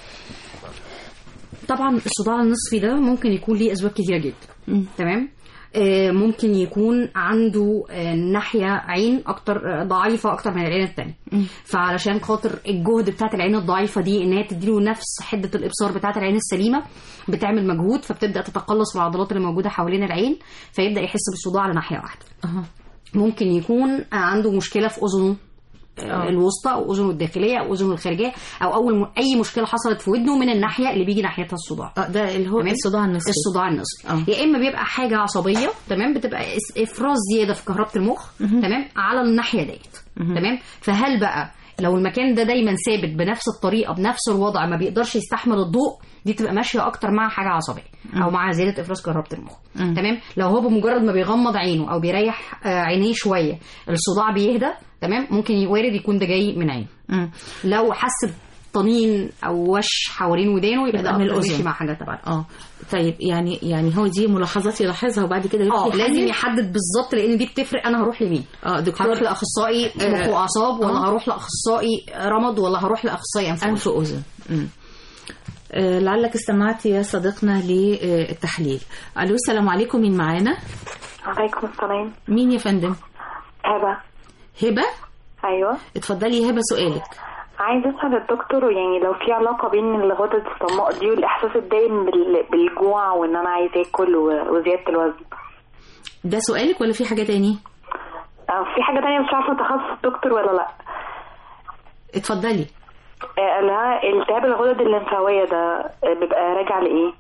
[SPEAKER 3] طبعا الصداع النصفي ده ممكن يكون ليه اسباب كتيره جدا تمام آه، ممكن يكون عنده آه، ناحية عين أكتر آه، ضعيفة أكتر من العين التانية فعلشان خاطر الجهد بتاعت العين الضعيفة دي إن هي تديله نفس حدة الإبصار بتاعت العين السليمة بتعمل مجهود فبتبدأ تتقلص في العضلات اللي موجودة حوالين العين فيبدأ يحس بالصداع على ناحية واحدة
[SPEAKER 2] أها.
[SPEAKER 3] ممكن يكون عنده مشكلة في أذنه
[SPEAKER 2] آه.
[SPEAKER 3] الوسطى او اذنه الداخليه او اذنه الخارجيه او اول م... اي مشكله حصلت في ودنه من الناحيه اللي بيجي ناحيتها الصداع
[SPEAKER 2] اه ده اللي هو
[SPEAKER 3] تمام؟
[SPEAKER 2] الصداع النصفي
[SPEAKER 3] الصداع النصفي
[SPEAKER 2] آه.
[SPEAKER 3] يا اما بيبقى حاجه عصبيه تمام بتبقى إس- افراز زياده في كهربه المخ تمام على الناحيه ديت تمام فهل بقى لو المكان ده دايما ثابت بنفس الطريقه بنفس الوضع ما بيقدرش يستحمل الضوء دي تبقى ماشيه اكتر مع حاجه عصبيه او مع زياده افراز كهربه المخ تمام لو هو بمجرد ما بيغمض عينه او بيريح آه، عينيه شويه الصداع بيهدى تمام ممكن وارد يكون ده جاي من عين
[SPEAKER 2] مم.
[SPEAKER 3] لو حس بطنين او وش حوالين ودانه يبقى ده
[SPEAKER 2] يبقى من
[SPEAKER 3] أكتر
[SPEAKER 2] الأذن.
[SPEAKER 3] ماشي مع حاجه تبعها
[SPEAKER 2] اه طيب يعني يعني هو دي ملاحظات يلاحظها وبعد كده يروح
[SPEAKER 3] اه
[SPEAKER 2] يحلل؟
[SPEAKER 3] لازم يحدد بالظبط لان دي بتفرق انا هروح لمين
[SPEAKER 2] اه دكتور
[SPEAKER 3] هروح لاخصائي مخ
[SPEAKER 2] آه.
[SPEAKER 3] واعصاب ولا
[SPEAKER 2] آه.
[SPEAKER 3] هروح لاخصائي رمد ولا هروح لاخصائي انف
[SPEAKER 2] انف واذن مم. آه، لعلك استمعت يا صديقنا للتحليل الو السلام عليكم مين معانا
[SPEAKER 8] عليكم السلام
[SPEAKER 2] مين يا فندم
[SPEAKER 8] هبة
[SPEAKER 2] هبه
[SPEAKER 8] أيوة
[SPEAKER 2] اتفضلي يا هبه سؤالك
[SPEAKER 8] عايزة أسأل الدكتور يعني لو في علاقة بين الغدد الصماء دي والإحساس الدايم بال- بالجوع وإن أنا عايزة آكل و- وزيادة الوزن
[SPEAKER 2] ده سؤالك ولا في حاجه تاني
[SPEAKER 8] أو في حاجة تانية مش عارفة تخصص الدكتور ولا لأ
[SPEAKER 2] اتفضلي
[SPEAKER 8] آه، اللي هو التهاب الغدد الليمفاوية ده آه، بيبقى راجع لإيه؟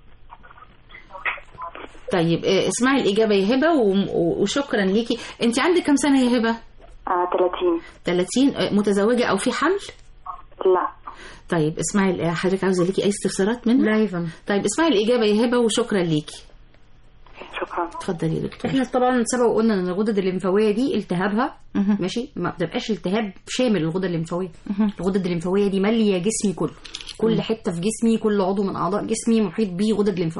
[SPEAKER 2] طيب آه، اسمعي الاجابه يا هبه و- و- وشكرا ليكي انت عندك كام سنه يا هبه
[SPEAKER 8] آه 30
[SPEAKER 2] 30 آه، متزوجه او في حمل
[SPEAKER 8] لا
[SPEAKER 2] طيب اسمعي ال- حضرتك عاوزه ليكي اي استفسارات منها
[SPEAKER 3] لا يا فندم
[SPEAKER 2] طيب اسمعي الاجابه يا هبه وشكرا ليكي
[SPEAKER 8] شكرا
[SPEAKER 2] اتفضلي يا دكتور
[SPEAKER 3] احنا طبعا سبق وقلنا ان الغدد الليمفاويه دي التهابها
[SPEAKER 2] مهم.
[SPEAKER 3] ماشي ما بتبقاش التهاب شامل للغدد الليمفاويه الغدد الليمفاويه دي ماليه جسمي كله كل حته في جسمي كل عضو من اعضاء جسمي محيط بيه غدد ليمفاويه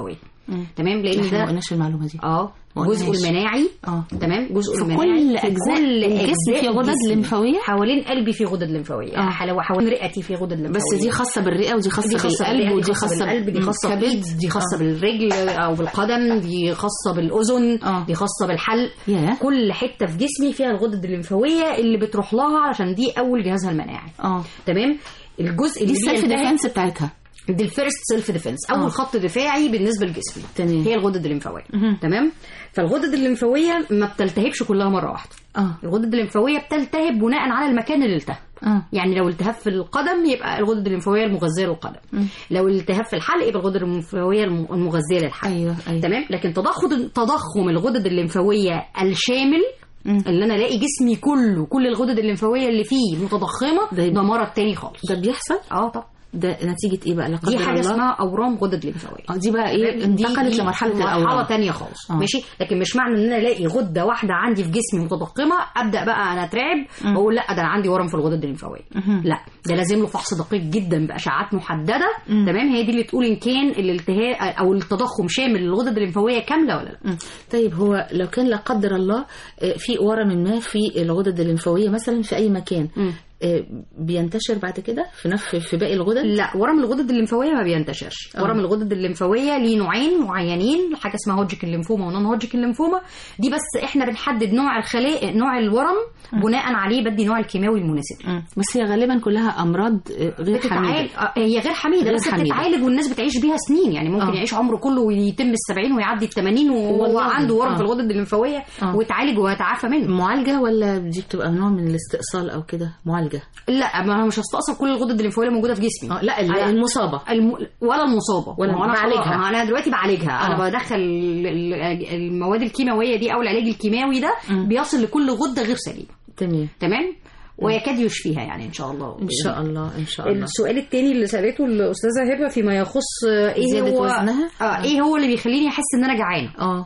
[SPEAKER 3] تمام لان
[SPEAKER 2] احنا ما
[SPEAKER 3] ده
[SPEAKER 2] قلناش المعلومه دي
[SPEAKER 3] اه
[SPEAKER 2] ما
[SPEAKER 3] جزء
[SPEAKER 2] قلناش.
[SPEAKER 3] المناعي
[SPEAKER 2] اه
[SPEAKER 3] تمام جزء
[SPEAKER 2] في
[SPEAKER 3] المناعي
[SPEAKER 2] كل أجزاء الجسم في غدد
[SPEAKER 3] الجسم.
[SPEAKER 2] لمفاوية؟
[SPEAKER 3] حوالين قلبي في غدد لمفاويه
[SPEAKER 2] آه.
[SPEAKER 3] حلو حوالين رئتي في غدد لمفاويه
[SPEAKER 2] بس دي خاصه بالرئه ودي خاصه
[SPEAKER 3] دي خاصة
[SPEAKER 2] بالقلب
[SPEAKER 3] بالقلب
[SPEAKER 2] ودي
[SPEAKER 3] خاصة
[SPEAKER 2] خاصه
[SPEAKER 3] بالقلب دي خاصة
[SPEAKER 2] بالكبد.
[SPEAKER 3] بالإيد دي خاصة
[SPEAKER 2] آه.
[SPEAKER 3] بالرجل أو بالقدم دي خاصة بالأذن
[SPEAKER 2] آه.
[SPEAKER 3] دي خاصة بالحلق
[SPEAKER 2] ياه.
[SPEAKER 3] كل حتة في جسمي فيها الغدد الليمفاوية اللي بتروح لها علشان دي أول جهازها المناعي
[SPEAKER 2] اه
[SPEAKER 3] تمام الجزء
[SPEAKER 2] دي
[SPEAKER 3] اللي
[SPEAKER 2] السيلف
[SPEAKER 3] بينتهي-
[SPEAKER 2] ديفense بتاعتها
[SPEAKER 3] دي الفيرست سيلف ديفense اول
[SPEAKER 2] آه.
[SPEAKER 3] خط دفاعي بالنسبه لجسمي
[SPEAKER 2] تمام.
[SPEAKER 3] هي الغدد الليمفاويه
[SPEAKER 2] مهم.
[SPEAKER 3] تمام فالغدد الليمفاويه ما بتلتهبش كلها مره واحده
[SPEAKER 2] اه
[SPEAKER 3] الغدد الليمفاويه بتلتهب بناء على المكان اللي التهب
[SPEAKER 2] اه
[SPEAKER 3] يعني لو التهاب في القدم يبقى الغدد الليمفاويه المغذيه للقدم لو التهاب في الحلق يبقى الغدد الليمفاويه الم- المغذيه للحلق
[SPEAKER 2] ايوه ايوه
[SPEAKER 3] تمام لكن تضخم تضخم الغدد الليمفاويه الشامل
[SPEAKER 2] مم.
[SPEAKER 3] اللي انا الاقي جسمي كله كل الغدد الليمفاويه اللي فيه متضخمه
[SPEAKER 2] ده يبقى-
[SPEAKER 3] ده مرض تاني خالص
[SPEAKER 2] ده بيحصل
[SPEAKER 3] اه طبعا
[SPEAKER 2] ده نتيجه ايه بقى لا قدر
[SPEAKER 3] دي حاجه
[SPEAKER 2] الله
[SPEAKER 3] اسمها اورام غدد ليمفاويه
[SPEAKER 2] اه دي بقى ايه
[SPEAKER 3] دي-
[SPEAKER 2] انتقلت
[SPEAKER 3] دي
[SPEAKER 2] لمرحله
[SPEAKER 3] مرحله
[SPEAKER 2] الاورام
[SPEAKER 3] تانية خالص
[SPEAKER 2] آه.
[SPEAKER 3] ماشي لكن مش معنى ان انا الاقي غده واحده عندي في جسمي متضخمه ابدا بقى انا اترعب واقول لا ده انا عندي ورم في الغدد الليمفاويه
[SPEAKER 2] مهم.
[SPEAKER 3] لا ده لازم له فحص دقيق جدا باشعات محدده تمام هي دي اللي تقول ان كان الالتهاب او التضخم شامل للغدد الليمفاويه كامله ولا لا
[SPEAKER 2] مم. طيب هو لو كان لا قدر الله آه، في ورم ما في الغدد الليمفاويه مثلا في اي مكان
[SPEAKER 3] مم.
[SPEAKER 2] آه، بينتشر بعد كده في نف في باقي الغدد
[SPEAKER 3] لا ورم الغدد الليمفاويه ما بينتشرش
[SPEAKER 2] آه.
[SPEAKER 3] ورم الغدد الليمفاويه ليه نوعين معينين حاجه اسمها هوجكن ليمفوما ونون هوجكن ليمفوما دي بس احنا بنحدد نوع الخلايا نوع الورم بناء عليه بدي نوع الكيماوي المناسب
[SPEAKER 2] مم. بس هي غالبا كلها امراض آه، غير
[SPEAKER 3] بتتعالج
[SPEAKER 2] حميده
[SPEAKER 3] آه، هي غير حميده
[SPEAKER 2] غير
[SPEAKER 3] بس
[SPEAKER 2] حميدة.
[SPEAKER 3] بتتعالج والناس بتعيش بيها سنين يعني ممكن
[SPEAKER 2] آه.
[SPEAKER 3] يعيش عمره كله ويتم السبعين ويعدي الثمانين وهو
[SPEAKER 2] والله.
[SPEAKER 3] عنده ورم
[SPEAKER 2] آه.
[SPEAKER 3] في الغدد الليمفاويه
[SPEAKER 2] آه.
[SPEAKER 3] ويتعالج ويتعافى منه
[SPEAKER 2] معالجه ولا دي بتبقى نوع من الاستئصال او كده معالجه
[SPEAKER 3] لا ما انا مش هستأصل كل الغدد الليمفاويه اللي موجوده في جسمي
[SPEAKER 2] اه لا ال-
[SPEAKER 3] أنا-
[SPEAKER 2] المصابه
[SPEAKER 3] الم... ولا المصابه
[SPEAKER 2] ولا
[SPEAKER 3] ما هو انا
[SPEAKER 2] بعالجها.
[SPEAKER 3] خلاص- ما انا دلوقتي بعالجها
[SPEAKER 2] آه.
[SPEAKER 3] انا بدخل ال- ال- المواد الكيماويه دي او العلاج الكيماوي ده
[SPEAKER 2] مم.
[SPEAKER 3] بيصل لكل غده غير سليمه
[SPEAKER 2] تمام
[SPEAKER 3] تمام ويكاد يشفيها يعني ان شاء الله
[SPEAKER 2] ان شاء الله ان شاء الله
[SPEAKER 3] السؤال التاني اللي سالته الاستاذه هبه فيما يخص آه، ايه
[SPEAKER 2] زيادة
[SPEAKER 3] هو
[SPEAKER 2] وزنها؟
[SPEAKER 3] اه ايه هو اللي بيخليني احس ان انا جعانه
[SPEAKER 2] اه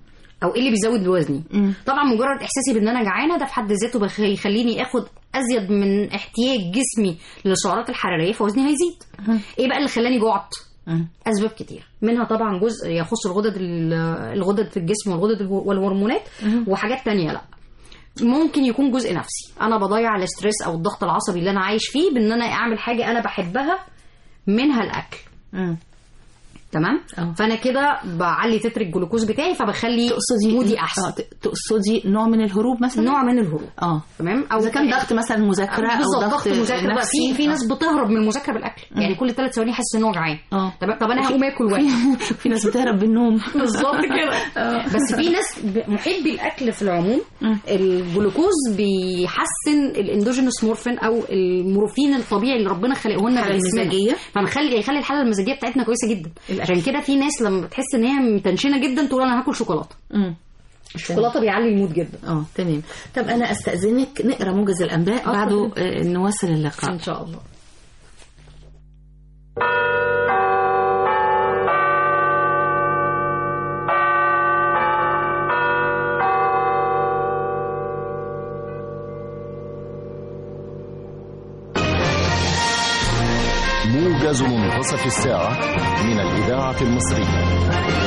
[SPEAKER 3] او ايه اللي بيزود وزني
[SPEAKER 2] مم.
[SPEAKER 3] طبعا مجرد احساسي بان انا جعانه ده في حد ذاته بخ- يخليني اخد ازيد من احتياج جسمي للسعرات الحراريه فوزني هيزيد ايه بقى اللي خلاني جعت
[SPEAKER 2] مم.
[SPEAKER 3] اسباب كتير منها طبعا جزء يخص الغدد ال- الغدد في الجسم والغدد الهو- والهرمونات وحاجات تانية لا ممكن يكون جزء نفسي انا بضيع الاسترس او الضغط العصبي اللي انا عايش فيه بان انا اعمل حاجه انا بحبها منها الاكل
[SPEAKER 2] مم.
[SPEAKER 3] تمام
[SPEAKER 2] أه.
[SPEAKER 3] فانا كده بعلي تتر الجلوكوز بتاعي فبخلي
[SPEAKER 2] تقصدي
[SPEAKER 3] مودي احسن
[SPEAKER 2] آه، ت- تقصدي نوع من الهروب مثلا
[SPEAKER 3] نوع من الهروب
[SPEAKER 2] اه
[SPEAKER 3] تمام او
[SPEAKER 2] اذا كان ضغط مثلا مذاكره او
[SPEAKER 3] بالظبط
[SPEAKER 2] ضغط
[SPEAKER 3] ضغط مذاكره بقى
[SPEAKER 2] نفسي
[SPEAKER 3] في في ناس بتهرب من المذاكره بالاكل يعني كل ثلاث ثواني حاسس ان هو جعان
[SPEAKER 2] اه
[SPEAKER 3] طب طب انا هقوم اكل واحد
[SPEAKER 2] في, في ناس بتهرب بالنوم
[SPEAKER 3] بالظبط كده بس في ناس ب- محبي الاكل في العموم
[SPEAKER 2] مم.
[SPEAKER 3] الجلوكوز بيحسن الاندوجينوس مورفين او المورفين الطبيعي اللي ربنا خلقه لنا
[SPEAKER 2] الحالة
[SPEAKER 3] في جسمنا.
[SPEAKER 2] المزاجية.
[SPEAKER 3] فنخلي يخلي الحاله المزاجيه بتاعتنا كويسه جدا
[SPEAKER 2] الأكل.
[SPEAKER 3] عشان كده في ناس لما بتحس ان هي متنشنه جدا تقول انا هاكل شوكولاته
[SPEAKER 2] مم.
[SPEAKER 3] الشوكولاته بيعلي المود جدا
[SPEAKER 2] اه تمام طب انا استاذنك نقرا موجز الانباء
[SPEAKER 3] آه،
[SPEAKER 2] بعده
[SPEAKER 3] اتفضلي.
[SPEAKER 2] آه، نواصل اللقاء
[SPEAKER 3] ان شاء الله
[SPEAKER 1] موجز منتصف الساعة من الإذاعة المصرية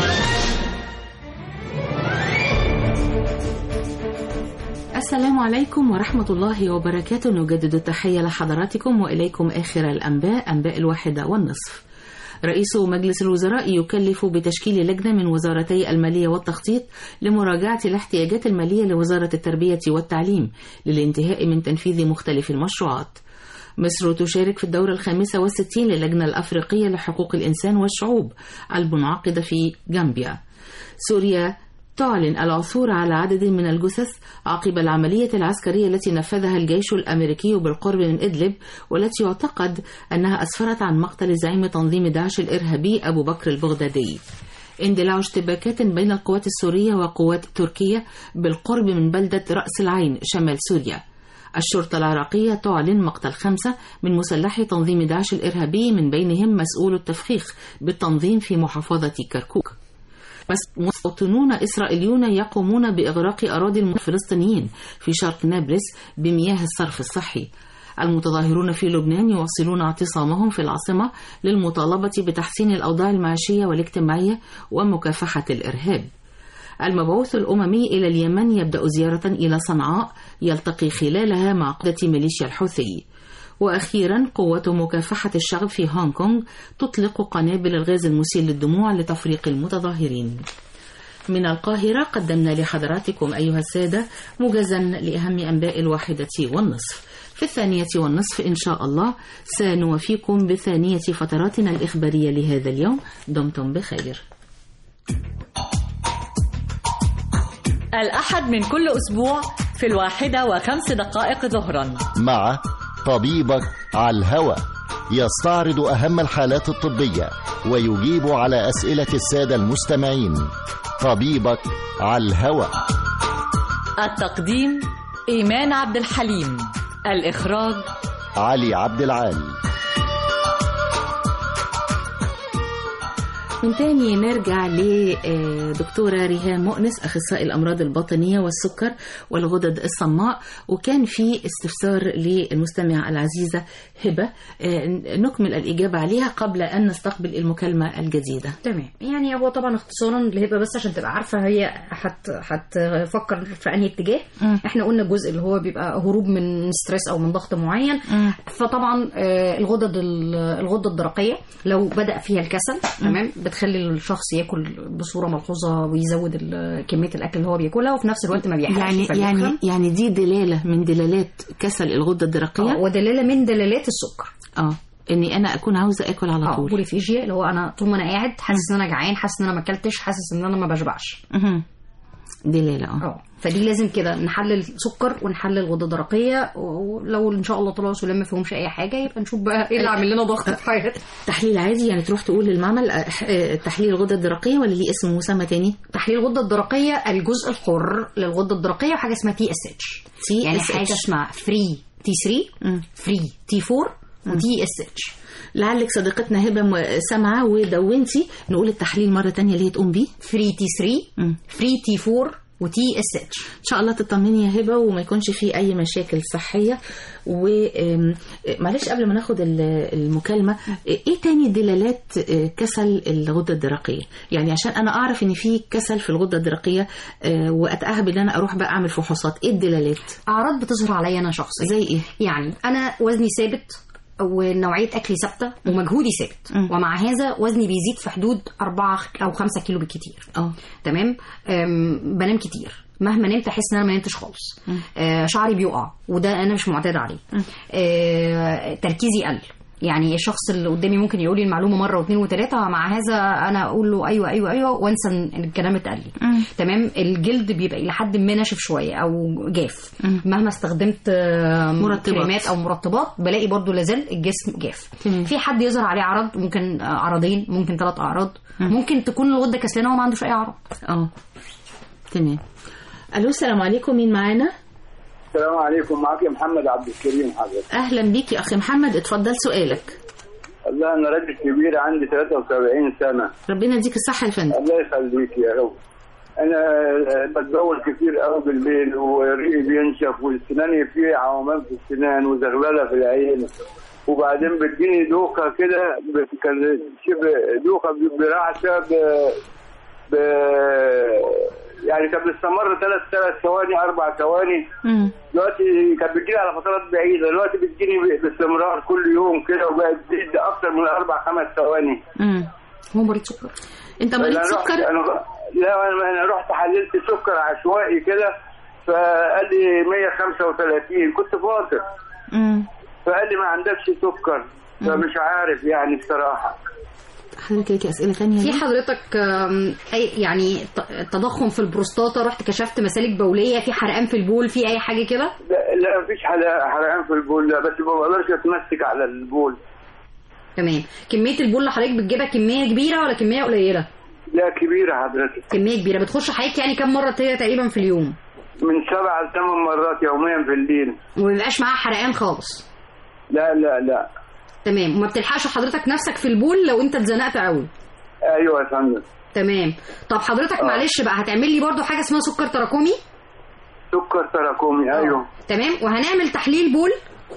[SPEAKER 2] السلام عليكم ورحمة الله وبركاته نجدد التحية لحضراتكم وإليكم آخر الأنباء أنباء الواحدة والنصف رئيس مجلس الوزراء يكلف بتشكيل لجنة من وزارتي المالية والتخطيط لمراجعة الاحتياجات المالية لوزارة التربية والتعليم للانتهاء من تنفيذ مختلف المشروعات مصر تشارك في الدورة الخامسة والستين للجنة الأفريقية لحقوق الإنسان والشعوب المنعقدة في جامبيا سوريا تعلن العثور على عدد من الجثث عقب العملية العسكرية التي نفذها الجيش الأمريكي بالقرب من إدلب والتي يعتقد أنها أسفرت عن مقتل زعيم تنظيم داعش الإرهابي أبو بكر البغدادي اندلاع اشتباكات بين القوات السورية وقوات تركيا بالقرب من بلدة رأس العين شمال سوريا الشرطة العراقية تعلن مقتل خمسة من مسلحي تنظيم داعش الإرهابي من بينهم مسؤول التفخيخ بالتنظيم في محافظة كركوك بس مستوطنون إسرائيليون يقومون بإغراق أراضي الفلسطينيين في شرق نابلس بمياه الصرف الصحي المتظاهرون في لبنان يواصلون اعتصامهم في العاصمة للمطالبة بتحسين الأوضاع المعيشية والاجتماعية ومكافحة الإرهاب المبعوث الأممي إلى اليمن يبدأ زيارة إلى صنعاء يلتقي خلالها مع قادة ميليشيا الحوثي وأخيرا قوة مكافحة الشغب في هونغ كونغ تطلق قنابل الغاز المسيل للدموع لتفريق المتظاهرين من القاهرة قدمنا لحضراتكم أيها السادة موجزا لأهم أنباء الواحدة والنصف في الثانية والنصف إن شاء الله سنوفيكم بثانية فتراتنا الإخبارية لهذا اليوم دمتم بخير
[SPEAKER 9] الأحد من كل أسبوع في الواحدة وخمس دقائق ظهرا
[SPEAKER 1] مع طبيبك على الهوى يستعرض أهم الحالات الطبية ويجيب على أسئلة السادة المستمعين طبيبك على الهوى
[SPEAKER 9] التقديم إيمان عبد الحليم الإخراج
[SPEAKER 1] علي عبد العال
[SPEAKER 2] من تاني نرجع لدكتورة ريهام مؤنس أخصائي الأمراض الباطنية والسكر والغدد الصماء وكان في استفسار للمستمعة العزيزة هبة آه، نكمل الإجابة عليها قبل أن نستقبل المكالمة الجديدة
[SPEAKER 3] تمام يعني هو طبعا اختصارا لهبه بس عشان تبقى عارفه هي هت هتفكر في انهي اتجاه
[SPEAKER 2] مم.
[SPEAKER 3] احنا قلنا الجزء اللي هو بيبقى هروب من ستريس او من ضغط معين
[SPEAKER 2] مم.
[SPEAKER 3] فطبعا آه، الغدد ال- الغده الدرقيه لو بدا فيها الكسل تمام بتخلي الشخص ياكل بصوره ملحوظه ويزود ال- كميه الاكل اللي هو بياكلها وفي نفس الوقت ما بيحرقش
[SPEAKER 2] يعني
[SPEAKER 3] فبيتخن.
[SPEAKER 2] يعني يعني دي دلالة من دلالات كسل الغدة
[SPEAKER 3] آه،
[SPEAKER 2] الدرقية
[SPEAKER 3] ودلاله من دلالات السكر
[SPEAKER 2] اه اني انا اكون عاوزة اكل على
[SPEAKER 3] اه
[SPEAKER 2] طول
[SPEAKER 3] بوليفيجيا اللي هو انا طول ما انا قاعد حاسس ان انا جعان حاسس ان انا ما اكلتش حاسس ان انا ما بشبعش
[SPEAKER 2] مهم. دلالة اه
[SPEAKER 3] اه فدي لازم كده نحلل سكر ونحلل غده درقيه ولو ان شاء الله طلعوا سلام ما فيهمش اي حاجه يبقى نشوف بقى ايه اللي عامل لنا ضغط في حياتنا
[SPEAKER 2] تحليل عادي يعني تروح تقول للمعمل آه، آه، تحليل الغدة الدرقية ولا ليه اسم مسمى تاني؟
[SPEAKER 3] تحليل الغده الدرقيه الجزء الحر للغده الدرقيه وحاجه اسمها تي اس اتش
[SPEAKER 2] تي
[SPEAKER 3] يعني
[SPEAKER 2] اس اتش.
[SPEAKER 3] حاجه اسمها فري تي 3 فري تي 4 وتي اس اتش
[SPEAKER 2] لعلك صديقتنا هبه م- سامعه ودونتي نقول التحليل مره تانية اللي هي تقوم بيه
[SPEAKER 3] فري تي 3 فري تي 4 وتي اس اتش
[SPEAKER 2] ان شاء الله تطمني يا هبه وما يكونش فيه اي مشاكل صحيه ومعلش قبل ما ناخد ال- المكالمه ايه تاني دلالات آه، كسل الغده الدرقيه يعني عشان انا اعرف ان في كسل في الغده الدرقيه آه، واتاهب ان انا اروح بقى اعمل فحوصات ايه الدلالات
[SPEAKER 3] اعراض بتظهر عليا انا شخصيا
[SPEAKER 2] زي ايه
[SPEAKER 3] يعني انا وزني ثابت ونوعيه اكلي ثابته ومجهودي ثابت
[SPEAKER 2] مم.
[SPEAKER 3] ومع هذا وزني بيزيد في حدود 4 او 5 كيلو بالكتير
[SPEAKER 2] اه
[SPEAKER 3] تمام أم، بنام كتير مهما نمت احس ان انا ما نمتش خالص آه شعري بيقع وده انا مش معتاد عليه آه تركيزي قل يعني الشخص اللي قدامي ممكن يقول لي المعلومه مره واثنين وثلاثه مع هذا انا اقول له ايوه ايوه ايوه وانسى ان الكلام اتقال لي تمام الجلد بيبقى الى حد ما ناشف شويه او جاف مهما استخدمت آه،
[SPEAKER 2] مرطبات.
[SPEAKER 3] كريمات او مرطبات بلاقي برضو لازال الجسم جاف
[SPEAKER 2] تمام.
[SPEAKER 3] في حد يظهر عليه اعراض ممكن آه، عرضين ممكن ثلاث اعراض ممكن تكون الغده كسلانه وما عندوش اي اعراض
[SPEAKER 2] اه تمام الو السلام عليكم مين معانا
[SPEAKER 10] السلام عليكم معك محمد عبد الكريم حضرتك
[SPEAKER 2] اهلا بيك يا اخي محمد اتفضل سؤالك
[SPEAKER 10] والله انا راجل كبير عندي 73 سنه
[SPEAKER 2] ربنا يديك الصحه يا فندم
[SPEAKER 10] الله يخليك يا رب انا بتبول كتير قوي بالليل وريقي بينشف وسناني فيه عوامات في السنان وزغلله في العين وبعدين بتجيني دوخه كده بت- شبه دوخه برعشه ب... ب... يعني كانت بتستمر ثلاث ثلاث ثواني اربع ثواني
[SPEAKER 2] مم.
[SPEAKER 10] دلوقتي كانت بتجيلي على فترات بعيده دلوقتي بتجيني باستمرار كل يوم كده وبقت تزيد اكتر من اربع خمس ثواني
[SPEAKER 2] مم.
[SPEAKER 3] هو مريض سكر
[SPEAKER 2] انت مريض
[SPEAKER 10] أنا رحت-
[SPEAKER 2] سكر
[SPEAKER 10] انا ر- لا انا انا رحت حللت سكر عشوائي كده فقال لي 135 كنت فاطر
[SPEAKER 2] مم.
[SPEAKER 10] فقال لي ما عندكش سكر فمش عارف يعني بصراحه
[SPEAKER 2] حضرتك ليكي اسئله ثانيه
[SPEAKER 3] في حضرتك آم، اي يعني ت- تضخم في البروستاتا رحت كشفت مسالك بوليه في حرقان في البول في اي حاجه كده
[SPEAKER 10] لا, لا مفيش حرق- حرقان في البول لا بس ما بقدرش اتمسك على البول
[SPEAKER 3] تمام كميه البول اللي حضرتك بتجيبها كميه كبيره ولا كميه قليله
[SPEAKER 10] لا كبيره حضرتك
[SPEAKER 3] كميه كبيره بتخش حضرتك يعني كم مره كده تقريبا في اليوم
[SPEAKER 10] من سبع لثمان مرات يوميا في الليل
[SPEAKER 3] وما بيبقاش معاها حرقان خالص
[SPEAKER 10] لا لا لا
[SPEAKER 3] تمام وما بتلحقش حضرتك نفسك في البول لو انت اتزنقت قوي
[SPEAKER 10] ايوه يا فندم
[SPEAKER 3] تمام طب حضرتك
[SPEAKER 10] آه.
[SPEAKER 3] معلش بقى هتعمل لي برضو حاجه اسمها سكر تراكمي
[SPEAKER 10] سكر تراكمي ايوه
[SPEAKER 3] تمام وهنعمل تحليل بول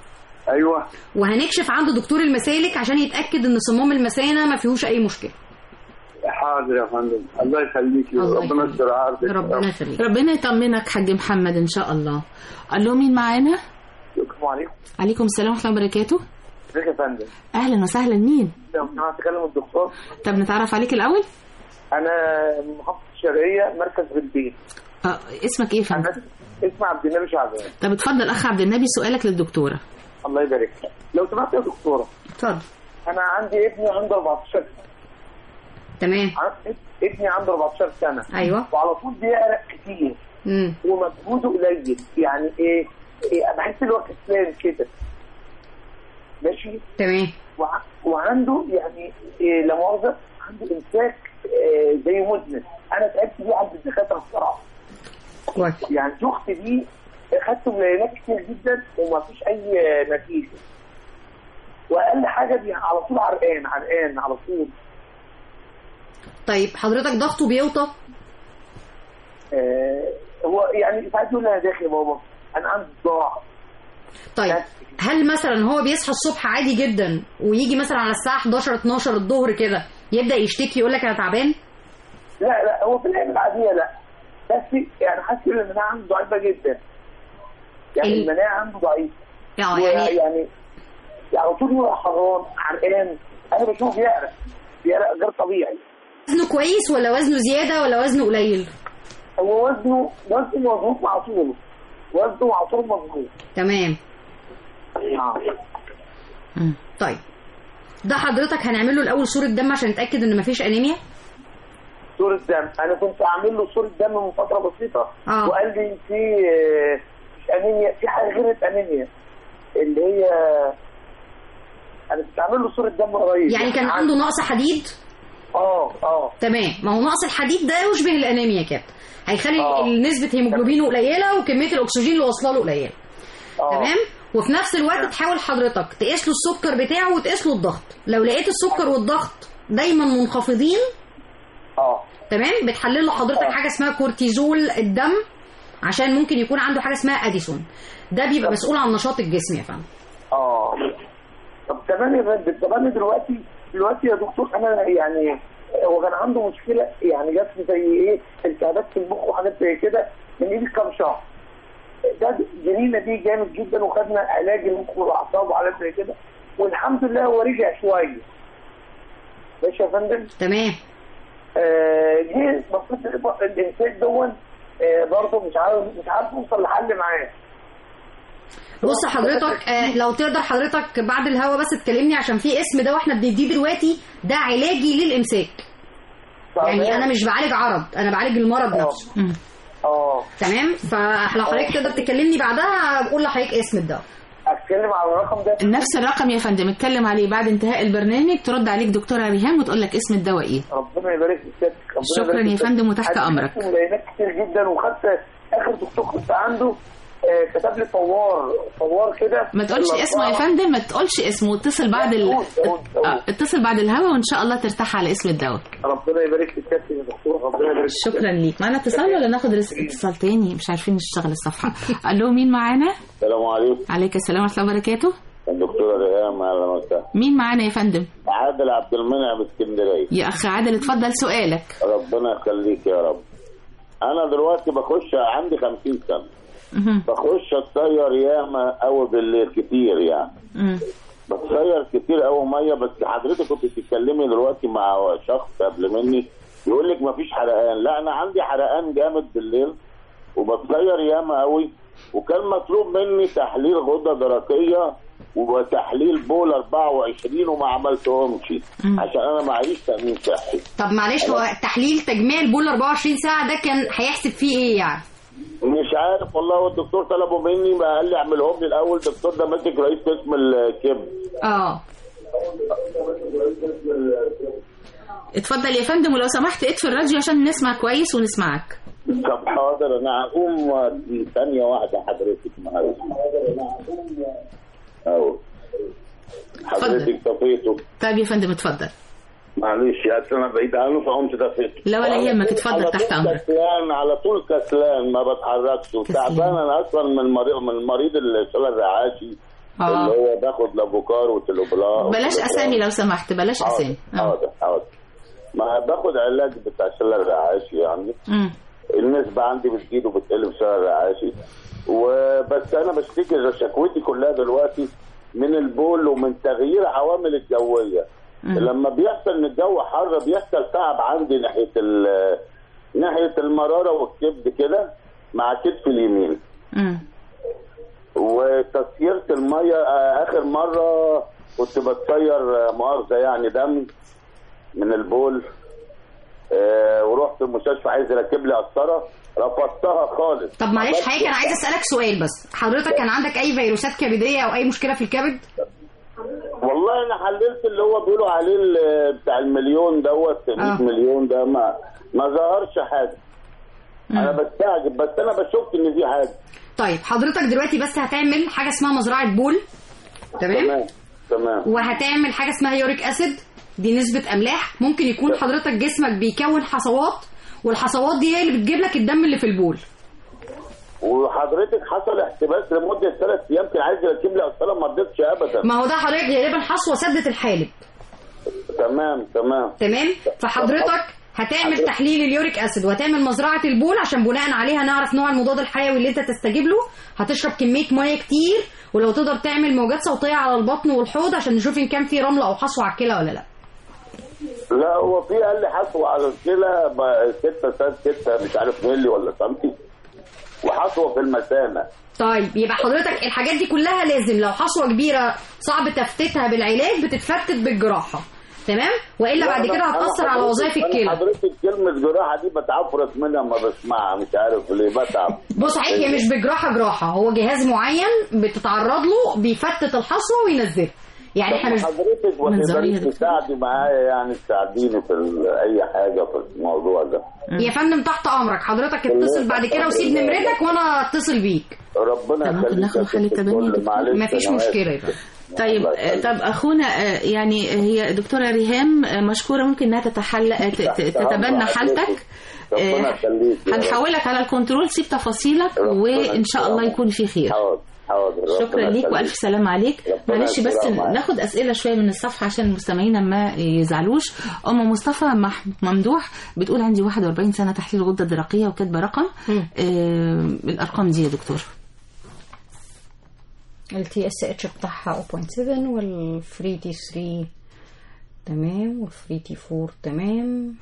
[SPEAKER 10] ايوه
[SPEAKER 3] وهنكشف عند دكتور المسالك عشان يتاكد ان صمام المثانه ما فيهوش اي مشكله
[SPEAKER 10] حاضر يا فندم الله يخليك
[SPEAKER 2] الله
[SPEAKER 10] ربنا يستر عرضك
[SPEAKER 3] ربنا يخليك
[SPEAKER 2] ربنا يطمنك حاج محمد ان شاء الله قال له مين معانا
[SPEAKER 10] السلام عليكم
[SPEAKER 2] عليكم السلام ورحمه الله وبركاته
[SPEAKER 10] ازيك يا فندم
[SPEAKER 2] اهلا وسهلا مين
[SPEAKER 10] لو سمحت اكلم الدكتور
[SPEAKER 2] طب نتعرف عليك الاول
[SPEAKER 10] انا من محافظه الشرقيه مركز بلبين
[SPEAKER 2] اه اسمك ايه يا فندم
[SPEAKER 10] اسمي عبد النبي شعبان
[SPEAKER 2] طب اتفضل اخ عبد النبي سؤالك للدكتوره
[SPEAKER 10] الله يبارك لك لو سمحت يا دكتوره
[SPEAKER 3] اتفضل
[SPEAKER 10] انا عندي ابني عنده 14 سنه
[SPEAKER 3] تمام
[SPEAKER 10] عن- ابني عنده 14 سنه
[SPEAKER 3] ايوه
[SPEAKER 10] وعلى طول بيعرق كتير
[SPEAKER 3] امم
[SPEAKER 10] ومجهوده قليل يعني ايه, إيه بحس ان هو كسلان كده ماشي
[SPEAKER 3] تمام
[SPEAKER 10] وع- وعنده يعني إيه لا مؤاخذه عنده امساك إيه زي مزمن انا تعبت بيه عند الدكاتره بصراحه
[SPEAKER 3] كويس
[SPEAKER 10] يعني اختي دي خدت ملايينات كتير جدا وما فيش اي نتيجه واقل حاجه دي على طول عرقان عرقان على طول
[SPEAKER 3] طيب حضرتك ضغطه بيوطى
[SPEAKER 10] آه هو يعني ساعات يقول لي انا داخل يا بابا انا عندي صداع
[SPEAKER 3] طيب هل مثلا هو بيصحى الصبح عادي جدا ويجي مثلا على الساعه 11 12 الظهر كده يبدا يشتكي يقول لك انا تعبان
[SPEAKER 10] لا لا هو في الايام العاديه لا بس يعني حاسس ان المناعه عنده ضعيفه جدا يعني
[SPEAKER 3] ال-
[SPEAKER 10] المناعه عنده ضعيفه
[SPEAKER 3] اه يعني
[SPEAKER 10] يعني على طول يبقى حران عرقان انا بشوفه بيعرق بيعرق غير طبيعي
[SPEAKER 3] وزنه كويس ولا وزنه زياده ولا وزنه قليل
[SPEAKER 10] هو وزنه وزنه مظبوط على طول وزنه على طول مظبوط
[SPEAKER 3] تمام
[SPEAKER 10] آه.
[SPEAKER 3] طيب ده حضرتك هنعمل له الاول صوره دم عشان نتاكد ان مفيش انيميا
[SPEAKER 10] صورة دم انا كنت اعمل له صورة دم من فترة بسيطة
[SPEAKER 3] آه.
[SPEAKER 10] وقال لي في آه، مش انيميا في حاجة غير الانيميا اللي هي انا كنت اعمل له صورة دم قريب
[SPEAKER 3] يعني كان
[SPEAKER 10] عن-
[SPEAKER 3] عنده نقص حديد
[SPEAKER 10] اه اه
[SPEAKER 3] تمام ما هو نقص الحديد ده يشبه الانيميا كده هيخلي
[SPEAKER 10] آه.
[SPEAKER 3] نسبه هيموجلوبينه قليله وكميه الاكسجين اللي واصله له قليله
[SPEAKER 10] اه
[SPEAKER 3] تمام وفي نفس الوقت تحاول حضرتك تقيس له السكر بتاعه وتقيس له الضغط لو لقيت السكر والضغط دايما منخفضين
[SPEAKER 10] اه
[SPEAKER 3] تمام بتحلل له حضرتك حاجه اسمها كورتيزول الدم عشان ممكن يكون عنده حاجه اسمها اديسون ده بيبقى مسؤول عن نشاط الجسم يا فندم
[SPEAKER 10] اه طب تمام يا فندم طب انا دلوقتي دلوقتي يا دكتور انا يعني هو كان عنده مشكله يعني جات لي زي ايه التهابات في المخ وحاجات زي كده من ايدي كام شهر ده جرينا بيه جامد جدا وخدنا علاج المخ والاعصاب وحاجات زي كده والحمد لله هو رجع شويه ماشي يا فندم
[SPEAKER 3] تمام
[SPEAKER 10] آه جه بصيت الانتاج دون آه برضه مش عارف مش عارف اوصل لحل معاه
[SPEAKER 3] بص حضرتك آه لو تقدر حضرتك بعد الهوا بس تكلمني عشان في اسم ده واحنا بنديه دلوقتي ده علاجي للامساك يعني انا مش بعالج عرض انا بعالج المرض نفسه
[SPEAKER 10] اه
[SPEAKER 3] تمام فلو حضرتك تقدر تكلمني بعدها بقول لحضرتك اسم الدواء
[SPEAKER 10] اتكلم على الرقم ده
[SPEAKER 2] نفس الرقم يا فندم اتكلم عليه بعد انتهاء البرنامج ترد عليك دكتوره ريهام وتقول لك اسم الدواء ايه
[SPEAKER 10] ربنا يبارك في سيادتك ربنا
[SPEAKER 2] شكراً
[SPEAKER 10] يبارك
[SPEAKER 2] يا
[SPEAKER 10] في
[SPEAKER 2] فندم
[SPEAKER 10] سيادتك.
[SPEAKER 2] وتحت
[SPEAKER 10] أنا
[SPEAKER 2] أمرك.
[SPEAKER 10] خدت ملايينات كتير جدا وخدت اخر دكتور كنت عنده آه، كتب لي فوار فوار كده
[SPEAKER 2] ما تقولش اسمه يا فندم ما تقولش اسمه اتصل بعد ال... آه، اتصل بعد الهوا وان شاء الله ترتاح على اسم الدواء
[SPEAKER 10] ربنا يبارك في سيادتك يا دكتور ربنا يبارك في
[SPEAKER 2] شكرا ليك معانا اتصال ولا ناخد رس- اتصال تاني مش عارفين نشتغل الصفحه الو مين معانا
[SPEAKER 11] السلام عليكم
[SPEAKER 2] عليك السلام ورحمه الله وبركاته
[SPEAKER 11] الدكتورة ريهام اهلا وسهلا
[SPEAKER 2] مين معانا يا فندم
[SPEAKER 11] عادل عبد المنعم اسكندريه
[SPEAKER 2] يا اخ عادل اتفضل سؤالك
[SPEAKER 11] ربنا يخليك يا رب انا دلوقتي بخش عندي 50 سنه
[SPEAKER 2] مهم.
[SPEAKER 11] بخش اتسير ياما قوي بالليل كتير يعني
[SPEAKER 2] مم.
[SPEAKER 11] بتسير كتير قوي ميه بس حضرتك كنت بتتكلمي دلوقتي مع شخص قبل مني يقول لك مفيش حرقان لا انا عندي حرقان جامد بالليل وبتسير ياما قوي وكان مطلوب مني تحليل غده درقيه وتحليل بول 24 وما عملتهمش عشان انا معيش تامين صحي
[SPEAKER 3] طب معلش هو تحليل تجميع البول 24 ساعه ده كان هيحسب فيه ايه يعني
[SPEAKER 11] مش عارف والله هو الدكتور طلبوا مني ما قال لي اعملهم لي الاول الدكتور ده ماسك رئيس قسم الكبد
[SPEAKER 3] اه
[SPEAKER 2] اتفضل يا فندم ولو سمحت اطفي الراديو عشان نسمع كويس ونسمعك
[SPEAKER 11] طب حاضر انا هقوم في ثانيه واحده حضرتك معلش اهو حضرتك طفيته
[SPEAKER 2] طيب يا فندم اتفضل
[SPEAKER 11] معلش اصل انا بعيد عنه فقمت طفيته
[SPEAKER 2] لا ولا يهمك، اتفضل
[SPEAKER 11] على
[SPEAKER 2] تحت
[SPEAKER 11] طول
[SPEAKER 2] أمرك.
[SPEAKER 11] كسلان على طول كسلان ما بتحركش وتعبان انا اصلا من المريض من المريض اللي شغل الرعاشي
[SPEAKER 2] آه.
[SPEAKER 11] اللي هو باخد لافوكار وتلوبلا
[SPEAKER 2] بلاش اسامي لو سمحت بلاش اسامي اه
[SPEAKER 11] حاضر حاضر ما باخد علاج بتاع شلل الرعاشي يعني
[SPEAKER 2] مم.
[SPEAKER 11] النسبة عندي بتزيد وبتقل بسبب الرعاشي وبس أنا بشتكي شكوتي كلها دلوقتي من البول ومن تغيير عوامل الجوية
[SPEAKER 2] مم.
[SPEAKER 11] لما بيحصل ان الجو حر بيحصل تعب عندي ناحية ال- ناحية المرارة والكبد كده مع كتف اليمين
[SPEAKER 2] مم.
[SPEAKER 11] وتصيرة المية آه، آخر مرة كنت بتصير آه، مؤاخذة يعني دم من البول آه، ورحت المستشفى عايز اركب لي قسطرة رفضتها خالص
[SPEAKER 3] طب معلش حضرتك انا عايز اسالك سؤال بس حضرتك كان عندك اي فيروسات كبديه او اي مشكله في الكبد
[SPEAKER 11] والله انا حللت اللي هو بيقولوا عليه ال- بتاع المليون دوت 100
[SPEAKER 3] آه.
[SPEAKER 11] مليون ده ما ما ظهرش حاجه انا بستعجب بس انا بشك ان في حاجه
[SPEAKER 3] طيب حضرتك دلوقتي بس هتعمل حاجه اسمها مزرعه بول تمام
[SPEAKER 11] تمام تمام
[SPEAKER 3] وهتعمل حاجه اسمها يوريك اسيد دي نسبه املاح ممكن يكون حضرتك جسمك بيكون حصوات والحصوات دي هي اللي بتجيب لك الدم اللي في البول
[SPEAKER 11] وحضرتك حصل احتباس لمده ثلاث ايام كان عايز يركب لي قسطره ما رضيتش ابدا
[SPEAKER 3] ما هو ده حضرتك غالبا حصوه سدت الحالب
[SPEAKER 11] تمام تمام
[SPEAKER 3] تمام فحضرتك هتعمل تحليل اليوريك اسيد وهتعمل مزرعه البول عشان بناء عليها نعرف نوع المضاد الحيوي اللي انت تستجيب له هتشرب كميه ميه كتير ولو تقدر تعمل موجات صوتيه على البطن والحوض عشان نشوف ان كان في رمله او حصوه على الكلى ولا لا
[SPEAKER 11] لا هو في قال لي حصوه على الكلى ب- ستة سنت ستة مش عارف ملي ولا سنتي وحصوه في المثانه
[SPEAKER 3] طيب يبقى حضرتك الحاجات دي كلها لازم لو حصوه كبيره صعب تفتيتها بالعلاج بتتفتت بالجراحه تمام والا بعد
[SPEAKER 11] لا،
[SPEAKER 3] كده
[SPEAKER 11] أنا-
[SPEAKER 3] هتاثر
[SPEAKER 11] أنا
[SPEAKER 3] على
[SPEAKER 11] حضرتك-
[SPEAKER 3] وظائف
[SPEAKER 11] أنا
[SPEAKER 3] الكلى
[SPEAKER 11] حضرتك كلمة جراحة دي بتعفرت منها ما بسمعها مش عارف ليه بتعب
[SPEAKER 3] بص صحيح هي مش بجراحه جراحه هو جهاز معين بتتعرض له بيفتت الحصوه وينزلها يعني احنا مش
[SPEAKER 11] حضرتك
[SPEAKER 3] منظرية
[SPEAKER 11] وتقدري تساعدي معايا يعني تساعديني في ال- اي حاجة في الموضوع ده
[SPEAKER 3] يا فندم تحت امرك حضرتك اتصل بعد كده وسيب نمرتك وانا اتصل بيك
[SPEAKER 11] ربنا
[SPEAKER 2] طب ممكن ناخد محل تبني
[SPEAKER 3] مفيش مشكله يا فندم
[SPEAKER 2] طيب آه، طب اخونا آه، يعني هي دكتوره ريهام آه، مشكوره ممكن انها تتحل آه، ت- ت- تتبنى حالتك
[SPEAKER 11] ربنا
[SPEAKER 2] آه،
[SPEAKER 11] يخليك يا رب.
[SPEAKER 2] هنحولك على الكنترول سيب تفاصيلك وان شاء الله يكون في خير
[SPEAKER 11] حاضر حاضر
[SPEAKER 2] شكرا
[SPEAKER 11] ربنا
[SPEAKER 2] ليك
[SPEAKER 11] يخليك.
[SPEAKER 2] والف سلام عليك
[SPEAKER 11] ربنا
[SPEAKER 2] معلش بس
[SPEAKER 11] يسترها معاك.
[SPEAKER 2] ناخد اسئله شويه من الصفحه عشان المستمعين ما يزعلوش ام مصطفى مح- ممدوح بتقول عندي 41 سنه تحليل غده درقيه وكاتبه رقم آه الارقام دي يا دكتور
[SPEAKER 3] التي اس اتش بتاعها 0.7 والفري تي 3 تمام والفري تي 4 تمام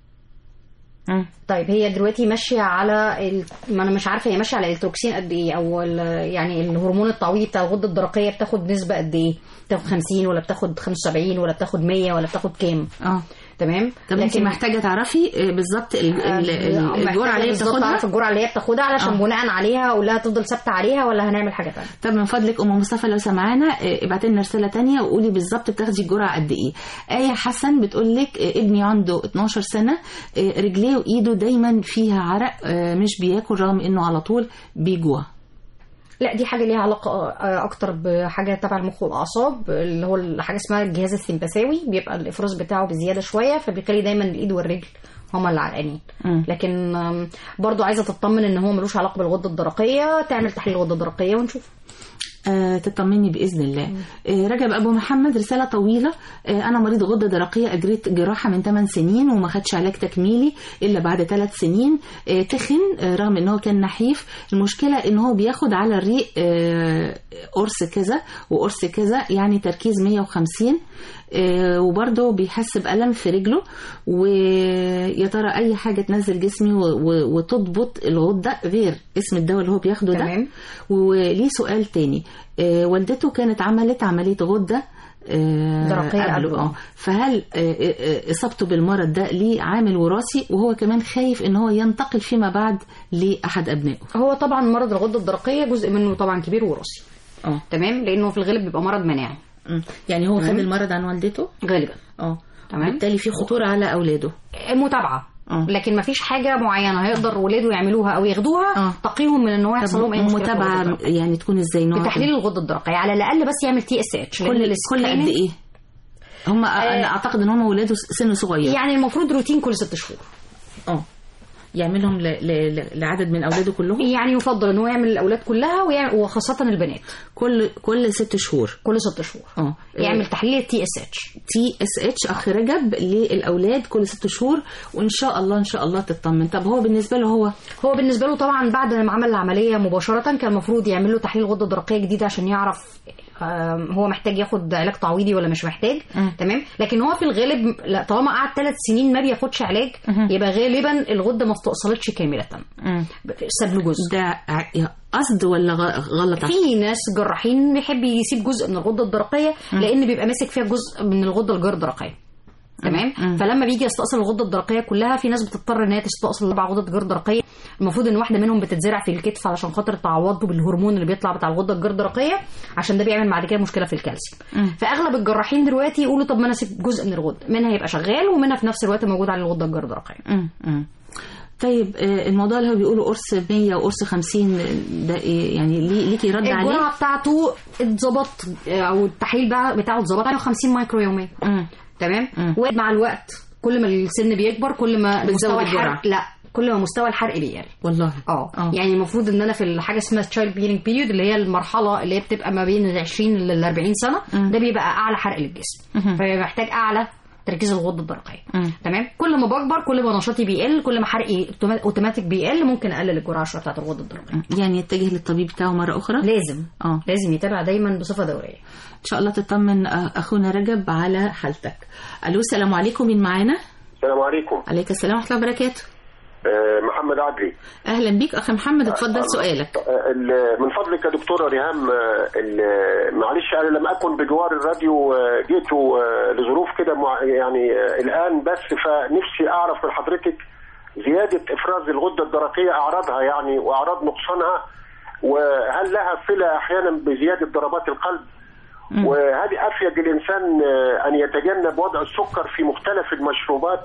[SPEAKER 3] طيب هي دلوقتي ماشيه على ال... ما انا مش عارفه هي ماشيه على التروكسين قد ايه او ال... يعني الهرمون التعويضي بتاع الغده الدرقيه بتاخد نسبه قد ايه بتاخد 50 ولا بتاخد 75 ولا بتاخد 100 ولا بتاخد كام
[SPEAKER 2] اه
[SPEAKER 3] تمام
[SPEAKER 2] طب انت محتاجه تعرفي آه، بالظبط ال- ال- ال- الجرعه اللي هي بتاخدها
[SPEAKER 3] تعرف الجرعه اللي هي بتاخدها علشان
[SPEAKER 2] آه.
[SPEAKER 3] بناء عليها اقول لها تفضل ثابته عليها ولا هنعمل حاجه ثانيه
[SPEAKER 2] طب من فضلك ام مصطفى لو سمعانا آه، ابعتي لنا رساله تانية وقولي بالظبط بتاخدي الجرعه قد ايه ايه حسن بتقول لك آه، ابني عنده 12 سنه آه، رجليه وايده دايما فيها عرق آه، مش بياكل رغم انه على طول بيجوع
[SPEAKER 3] لا دي حاجه ليها علاقه آه، اكتر بحاجه تبع المخ والاعصاب اللي هو حاجه اسمها الجهاز السمبثاوي بيبقى الافراز بتاعه بزياده شويه فبيخلي دايما الايد والرجل هما اللي عرقانين لكن آم، برضو عايزه تطمن ان هو ملوش علاقه بالغده الدرقيه تعمل تحليل الغده الدرقيه ونشوف
[SPEAKER 2] آه تطمني باذن الله آه رجب ابو محمد رساله طويله آه انا مريض غده درقيه اجريت جراحه من 8 سنين وما خدش علاج تكميلي الا بعد 3 سنين آه تخن آه رغم ان هو كان نحيف المشكله ان هو بياخد على الريق آه قرص كذا وقرص كذا يعني تركيز 150 آه وبرضه بيحس بألم في رجله ويا ترى أي حاجة تنزل جسمي و- و- وتضبط الغدة غير اسم الدواء اللي هو بياخده ده
[SPEAKER 3] تمام.
[SPEAKER 2] وليه سؤال تاني آه والدته كانت عملت عملية غدة آه
[SPEAKER 3] درقية
[SPEAKER 2] قبله
[SPEAKER 3] قبله.
[SPEAKER 2] اه فهل آه آه إصابته بالمرض ده ليه عامل وراثي وهو كمان خايف إن هو ينتقل فيما بعد لأحد أبنائه
[SPEAKER 3] هو طبعا مرض الغده الدرقيه جزء منه طبعا كبير وراثي
[SPEAKER 2] اه
[SPEAKER 3] تمام لانه في الغالب بيبقى مرض مناعي
[SPEAKER 2] يعني هو خد
[SPEAKER 3] تمام.
[SPEAKER 2] المرض عن والدته
[SPEAKER 3] غالبا
[SPEAKER 2] اه
[SPEAKER 3] تمام.
[SPEAKER 2] بالتالي في خطورة على أولاده
[SPEAKER 3] متابعه لكن ما فيش حاجه معينه هيقدر ولاده يعملوها او ياخدوها تقيهم من ان هو يحصل لهم اي مشكله في الغدة
[SPEAKER 2] متابعة
[SPEAKER 3] الدرقية.
[SPEAKER 2] يعني تكون ازاي نوع
[SPEAKER 3] بتحليل الغده الدرقيه على الاقل بس يعمل تي اس اتش
[SPEAKER 2] كل كل قد ايه؟ هم انا اعتقد ان هم ولاده سن صغير
[SPEAKER 3] يعني المفروض روتين كل ست شهور
[SPEAKER 2] اه يعملهم ل... ل... لعدد من اولاده كلهم
[SPEAKER 3] يعني يفضل ان هو يعمل الاولاد كلها ويعمل وخاصه البنات
[SPEAKER 2] كل كل ست شهور
[SPEAKER 3] كل ست شهور
[SPEAKER 2] اه
[SPEAKER 3] يعمل تحليل تي اس اتش
[SPEAKER 2] تي اس اتش اخ رجب للاولاد كل ست شهور وان شاء الله ان شاء الله تطمن طب هو بالنسبه له هو
[SPEAKER 3] هو بالنسبه له طبعا بعد ما عمل العمليه مباشره كان المفروض يعمل له تحليل غده درقيه جديده عشان يعرف آم، هو محتاج ياخد علاج تعويضي ولا مش محتاج
[SPEAKER 2] مم.
[SPEAKER 3] تمام لكن هو في الغالب لا طالما قعد ثلاث سنين ما بياخدش علاج
[SPEAKER 2] مهم.
[SPEAKER 3] يبقى غالبا الغده ما استأصلتش كامله ساب له جزء
[SPEAKER 2] ده ع- قصد ولا غ- غلط
[SPEAKER 3] في ناس جراحين بيحب يسيب جزء من الغده الدرقيه لان بيبقى ماسك فيها جزء من الغده الغير درقيه تمام
[SPEAKER 2] مم.
[SPEAKER 3] فلما بيجي يستأصل الغده الدرقيه كلها في ناس بتضطر ان هي تستأصل اربع غدد غير درقيه المفروض ان واحده منهم بتتزرع في الكتف علشان خاطر تعوضه بالهرمون اللي بيطلع بتاع الغده الغير درقيه عشان ده بيعمل بعد كده مشكله في الكالسيوم
[SPEAKER 2] مم.
[SPEAKER 3] فاغلب الجراحين دلوقتي يقولوا طب ما انا اسيب جزء من الغده منها يبقى شغال ومنها في نفس الوقت موجود على الغده الغير درقيه
[SPEAKER 2] مم. مم. طيب آه، الموضوع اللي هو بيقولوا قرص 100 وقرص 50 ده إيه يعني ليه- ليكي رد عليه؟
[SPEAKER 3] الجرعه بتاعته اتظبط او التحليل بقى بتاعه اتظبط 150 مايكرو يوميا
[SPEAKER 2] مم.
[SPEAKER 3] تمام
[SPEAKER 2] مم.
[SPEAKER 3] ومع الوقت كل ما السن بيكبر كل ما
[SPEAKER 2] بتزود
[SPEAKER 3] مستوى
[SPEAKER 2] الجرعة.
[SPEAKER 3] الحرق لا كل ما مستوى الحرق بيقل
[SPEAKER 2] والله
[SPEAKER 3] اه
[SPEAKER 2] آه.
[SPEAKER 3] يعني المفروض ان انا في الحاجه اسمها تشايلد بيرنج بيريود اللي هي المرحله اللي هي بتبقى ما بين ال 20 لل 40 سنه
[SPEAKER 2] مم.
[SPEAKER 3] ده بيبقى اعلى حرق للجسم
[SPEAKER 2] مهم.
[SPEAKER 3] فبيبقى محتاج اعلى تركيز الغده الدرقيه
[SPEAKER 2] مم.
[SPEAKER 3] تمام كل ما بكبر كل ما نشاطي بيقل كل ما حرقي أوتوما- اوتوماتيك بيقل ممكن اقلل الجرعه شويه بتاعت الغده الدرقيه
[SPEAKER 2] يعني يتجه للطبيب بتاعه مرة أخرى؟
[SPEAKER 3] لازم
[SPEAKER 2] اه
[SPEAKER 3] لازم يتابع دايما بصفه دوريه
[SPEAKER 2] إن شاء الله تطمن آه، أخونا رجب على حالتك ألو السلام عليكم مين معانا؟
[SPEAKER 7] السلام عليكم
[SPEAKER 2] عليك السلام ورحمة الله وبركاته
[SPEAKER 7] آه، محمد عدلي
[SPEAKER 2] أهلا بيك أخ محمد اتفضل سؤالك
[SPEAKER 7] آه، ال- من فضلك يا دكتوره ريهام آه، ال- معلش انا لم اكن بجوار الراديو آه، جيت آه، لظروف كده مع- يعني آه، الان بس فنفسي اعرف من حضرتك زياده افراز الغده الدرقيه اعراضها يعني واعراض نقصانها وهل لها صله احيانا بزياده ضربات القلب وهل افيد للانسان آه، ان يتجنب وضع السكر في مختلف المشروبات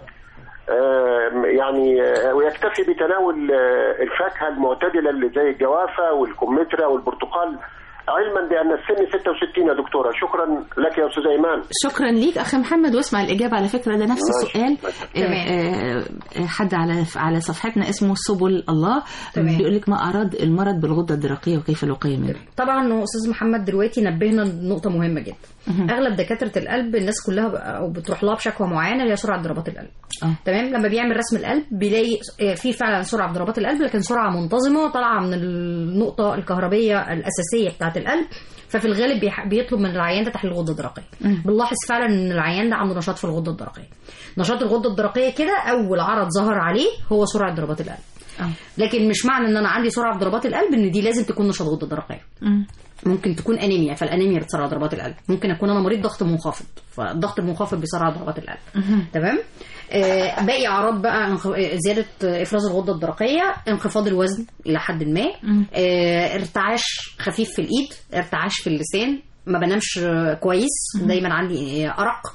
[SPEAKER 7] آه، يعني آه، ويكتفي بتناول آه، الفاكهه المعتدله اللي زي الجوافه والكمثرى والبرتقال علما بان السن 66 يا دكتوره شكرا لك يا استاذ ايمان
[SPEAKER 2] شكرا ليك أخ محمد واسمع الإجابة على فكرة ده نفس
[SPEAKER 7] ماشي.
[SPEAKER 2] السؤال
[SPEAKER 3] تمام.
[SPEAKER 2] آه، آه، حد على على صفحتنا اسمه سبل الله
[SPEAKER 3] تمام.
[SPEAKER 2] بيقول لك ما أعراض المرض بالغدة الدرقية وكيف الوقاية منه
[SPEAKER 3] طبعا هو استاذ محمد دلوقتي نبهنا لنقطه مهمه جدا
[SPEAKER 2] مهم.
[SPEAKER 3] اغلب دكاتره القلب الناس كلها بقى- او بتروح لها بشكوى معينه اللي هي سرعه ضربات القلب
[SPEAKER 2] اه
[SPEAKER 3] تمام لما بيعمل رسم القلب بيلاقي آه، في فعلا سرعه في ضربات القلب لكن سرعه منتظمه طالعه من النقطه الكهربيه الاساسيه بتاعه القلب ففي الغالب بيح- بيطلب من العيان ده تحليل الغده الدرقيه
[SPEAKER 2] مم.
[SPEAKER 3] بنلاحظ فعلا ان العيان ده عنده نشاط في الغده الدرقيه نشاط الغده الدرقيه كده اول عرض ظهر عليه هو سرعه ضربات القلب
[SPEAKER 2] اه
[SPEAKER 3] لكن مش معنى ان انا عندي سرعه في ضربات القلب ان دي لازم تكون نشاط غده درقيه
[SPEAKER 2] مم.
[SPEAKER 3] ممكن تكون انيميا فالانيميا بتسرع ضربات القلب ممكن اكون انا مريض ضغط منخفض فالضغط المنخفض بيسرع ضربات القلب
[SPEAKER 2] مهم.
[SPEAKER 3] تمام آه باقي اعراض بقى انخ- آه، زياده آه، افراز الغده الدرقيه انخفاض الوزن الى حد ما
[SPEAKER 2] مم.
[SPEAKER 3] آه ارتعاش خفيف في الايد ارتعاش في اللسان ما بنامش آه، كويس دايما عندي آه، ارق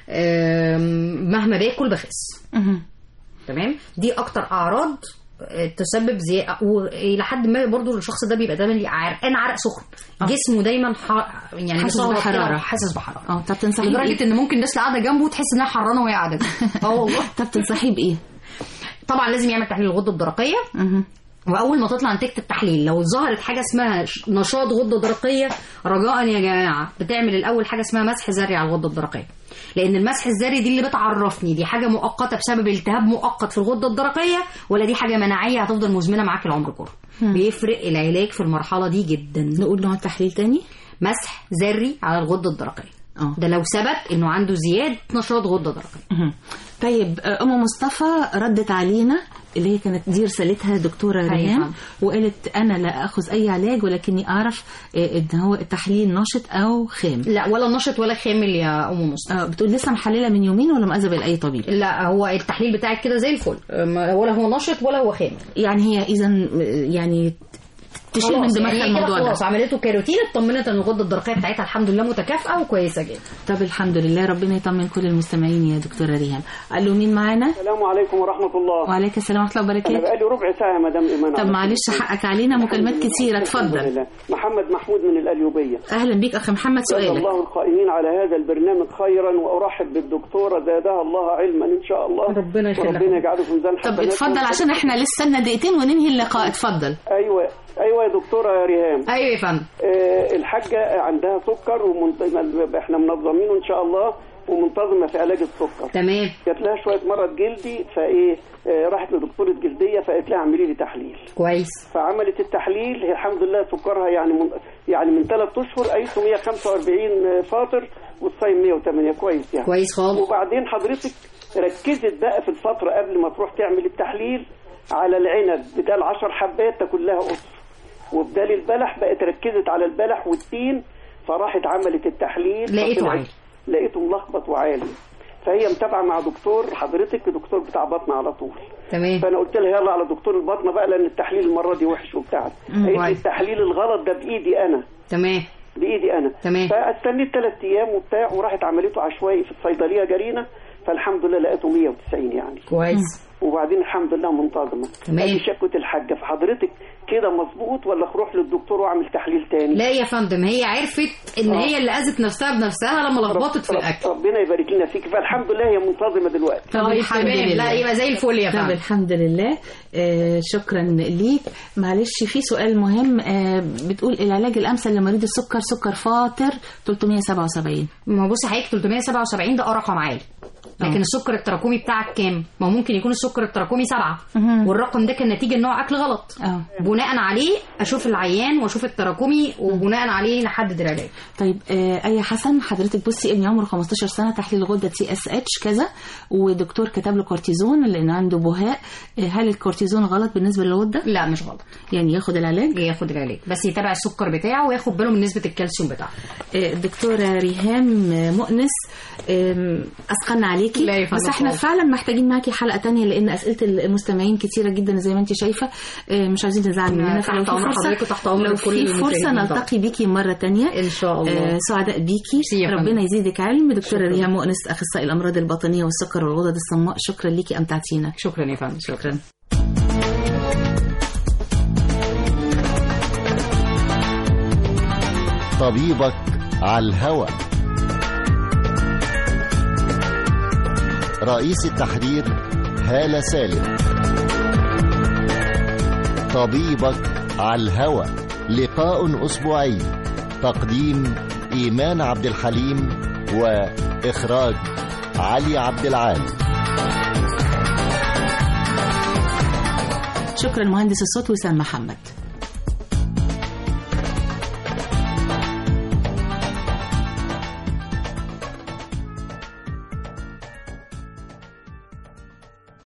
[SPEAKER 3] آه مهما باكل بخس
[SPEAKER 2] مهم.
[SPEAKER 3] تمام دي اكتر اعراض آه، تسبب زي والى حد ما برضو الشخص ده بيبقى دايما عرقان عرق سخن
[SPEAKER 2] آه.
[SPEAKER 3] جسمه دايما ح... يعني
[SPEAKER 2] حاسس
[SPEAKER 3] مصوت كده،
[SPEAKER 2] بحرارة.
[SPEAKER 3] حاسس بحراره
[SPEAKER 2] اه طب تنصحيه
[SPEAKER 3] لدرجه
[SPEAKER 2] بإيه؟
[SPEAKER 3] ان ممكن الناس اللي قاعده جنبه تحس انها حرانه وهي قاعده اه والله
[SPEAKER 2] طب تنصحيه بإيه؟
[SPEAKER 3] طبعا لازم يعمل تحليل الغده الدرقيه
[SPEAKER 2] مهم.
[SPEAKER 3] واول ما تطلع نتيجه التحليل لو ظهرت حاجه اسمها ش- نشاط غده درقيه رجاء يا جماعه بتعمل الاول حاجه اسمها مسح ذري على الغده الدرقيه لان المسح الذري دي اللي بتعرفني دي حاجه مؤقته بسبب التهاب مؤقت في الغده الدرقيه ولا دي حاجه مناعيه هتفضل مزمنه معاك العمر كله بيفرق العلاج في المرحله دي جدا
[SPEAKER 2] نقول نوع تحليل تاني؟
[SPEAKER 3] مسح ذري على الغده الدرقيه
[SPEAKER 2] اه
[SPEAKER 3] ده لو ثبت انه عنده زياده نشاط غده درقيه
[SPEAKER 2] مهم. طيب آه، ام مصطفى ردت علينا اللي هي كانت دي رسالتها دكتوره
[SPEAKER 3] أيوة.
[SPEAKER 2] ريان وقالت انا لا اخذ اي علاج ولكني اعرف آه، ان هو التحليل نشط او خام
[SPEAKER 3] لا ولا نشط ولا خامل يا ام مصطفى
[SPEAKER 2] آه، بتقول لسه محلله من يومين ولا مأذبه لاي طبيب
[SPEAKER 3] لا هو التحليل بتاعك كده زي الفل ما- ولا هو نشط ولا هو خامل
[SPEAKER 2] يعني هي اذا يعني تشيل من
[SPEAKER 3] خلاص،
[SPEAKER 2] دماغها
[SPEAKER 3] يعني هي كده
[SPEAKER 2] الموضوع ده
[SPEAKER 3] خلاص عملته كاروتين اطمنت ان الغده الدرقيه بتاعتها الحمد لله متكافئه وكويسه جدا
[SPEAKER 2] طب الحمد لله ربنا يطمن كل المستمعين يا دكتوره ريهام قالوا مين معانا
[SPEAKER 12] السلام عليكم ورحمة الله
[SPEAKER 2] وعليكم السلام ورحمه الله
[SPEAKER 12] أنا
[SPEAKER 2] وبركاته
[SPEAKER 12] بقالي ربع ساعة يا مدام إيمان
[SPEAKER 2] طب
[SPEAKER 12] على
[SPEAKER 2] معلش
[SPEAKER 12] التليفون.
[SPEAKER 2] حقك علينا مكالمات
[SPEAKER 12] الحمد لله.
[SPEAKER 2] كتيره
[SPEAKER 12] الحمد
[SPEAKER 2] اتفضل
[SPEAKER 12] لله. محمد محمود من الأليوبية
[SPEAKER 2] اهلا بيك اخ محمد
[SPEAKER 12] جزا
[SPEAKER 2] سؤالك
[SPEAKER 12] الله القائمين على هذا البرنامج خيرا وأرحب بالدكتورة زادها الله علما إن شاء الله
[SPEAKER 3] ربنا يخليك.
[SPEAKER 12] وربنا يجعله في ميزان
[SPEAKER 2] طب
[SPEAKER 12] حسناته.
[SPEAKER 2] اتفضل عشان احنا لسه لنا دقيقتين وننهي اللقاء اتفضل
[SPEAKER 12] أيوة أيوة يا دكتورة يا ريهام
[SPEAKER 3] ايوه يا فندم
[SPEAKER 12] آه الحاجة عندها سكر ومنت... احنا منظمينه إن شاء الله ومنتظمة في علاج السكر
[SPEAKER 3] تمام
[SPEAKER 12] جات لها شوية مرض جلدي فإيه آه راحت لدكتورة جلدية فقالت لها اعملي لي تحليل
[SPEAKER 3] كويس
[SPEAKER 12] فعملت التحليل هي الحمد لله سكرها يعني من يعني من ثلاث اشهر قيسه 145 فاطر والصايم 108 كويس يعني
[SPEAKER 3] كويس خالص
[SPEAKER 12] وبعدين حضرتك ركزت بقى في الفتره قبل ما تروح تعمل التحليل على العنب بدال 10 حبات تاكل لها قصر وبدال البلح بقت ركزت على البلح والتين فراحت عملت التحليل
[SPEAKER 3] لقيته
[SPEAKER 12] فطلعت-
[SPEAKER 3] عالي.
[SPEAKER 12] لقيته ملخبط وعالي فهي متابعه مع دكتور حضرتك دكتور بتاع بطن على طول
[SPEAKER 3] تمام
[SPEAKER 12] فانا قلت لها يلا على دكتور البطنه بقى لان التحليل المره دي وحش وبتاع
[SPEAKER 3] مم،
[SPEAKER 12] قالت لي
[SPEAKER 3] كويس.
[SPEAKER 12] التحليل الغلط ده بايدي انا
[SPEAKER 3] تمام
[SPEAKER 12] بايدي انا
[SPEAKER 3] تمام.
[SPEAKER 12] فاستنيت ثلاث ايام وبتاع وراحت عملته عشوائي في الصيدليه جرينا فالحمد لله لقيته 190 يعني
[SPEAKER 3] كويس
[SPEAKER 12] وبعدين الحمد لله منتظمه
[SPEAKER 3] تمام.
[SPEAKER 12] ادي شكوى الحاجه فحضرتك كده مظبوط ولا اروح للدكتور واعمل تحليل تاني
[SPEAKER 3] لا يا فندم هي عرفت ان
[SPEAKER 12] آه.
[SPEAKER 3] هي اللي اذت نفسها بنفسها لما لخبطت في الاكل
[SPEAKER 12] ربنا يبارك لنا فيك فالحمد لله هي منتظمه دلوقتي
[SPEAKER 2] طب
[SPEAKER 3] طيب،
[SPEAKER 2] الحمد
[SPEAKER 3] تمام.
[SPEAKER 2] لله
[SPEAKER 3] لا، يبقى زي الفل يا
[SPEAKER 2] طب
[SPEAKER 3] فندم.
[SPEAKER 2] الحمد لله آه شكرا ليك معلش في سؤال مهم آه بتقول العلاج الامثل لمريض السكر سكر فاطر 377
[SPEAKER 3] ما هو بص حضرتك 377 ده اه رقم عالي لكن
[SPEAKER 2] آه.
[SPEAKER 3] السكر التراكمي بتاعك كام؟ ما هو ممكن يكون السكر التراكمي سبعة
[SPEAKER 2] مهم.
[SPEAKER 3] والرقم ده كان نتيجة نوع أكل غلط
[SPEAKER 2] اه
[SPEAKER 3] بناء عليه أشوف العيان وأشوف التراكمي وبناء عليه نحدد العلاج
[SPEAKER 2] طيب آه اي حسن حضرتك بصي ابني عمره 15 سنه تحليل غده سي اس اتش كذا ودكتور كتب له كورتيزون لان عنده بهاء آه هل الكورتيزون غلط بالنسبه للغده
[SPEAKER 3] لا مش غلط
[SPEAKER 2] يعني ياخد العلاج
[SPEAKER 3] ياخد العلاج بس يتابع السكر بتاعه وياخد باله من نسبة الكالسيوم بتاعه
[SPEAKER 2] آه، الدكتورة ريهام آه، مؤنس آم، أثقلنا عليكي
[SPEAKER 3] لا يا فندم
[SPEAKER 2] بس احنا
[SPEAKER 3] خالص.
[SPEAKER 2] فعلا محتاجين معاكي حلقة تانية لأن أسئلة المستمعين كتيرة جدا زي ما أنت شايفة آه، مش عايزين نزعل مننا
[SPEAKER 3] تحت
[SPEAKER 2] فلو في
[SPEAKER 3] أمر حضرتك
[SPEAKER 2] فرصة
[SPEAKER 3] وتحت أمر
[SPEAKER 2] لو
[SPEAKER 3] كل
[SPEAKER 2] في فرصة
[SPEAKER 3] المشاهدين طبعا.
[SPEAKER 2] نلتقي بيكي مرة تانية
[SPEAKER 3] إن شاء الله
[SPEAKER 2] آه، سعداء بيكي
[SPEAKER 3] يا فندم.
[SPEAKER 2] ربنا يزيدك علم دكتورة
[SPEAKER 3] شكراً.
[SPEAKER 2] ريهام مؤنس أخصائي الأمراض الباطنية والسكر والغدد الصماء شكرا ليكي أمتعتينا
[SPEAKER 3] شكرا يا فندم
[SPEAKER 2] شكرا
[SPEAKER 1] طبيبك على الهوى رئيس التحرير هالة سالم طبيبك على الهوى لقاء أسبوعي تقديم إيمان عبد الحليم وإخراج علي عبد العال
[SPEAKER 2] شكرا مهندس الصوت وسام محمد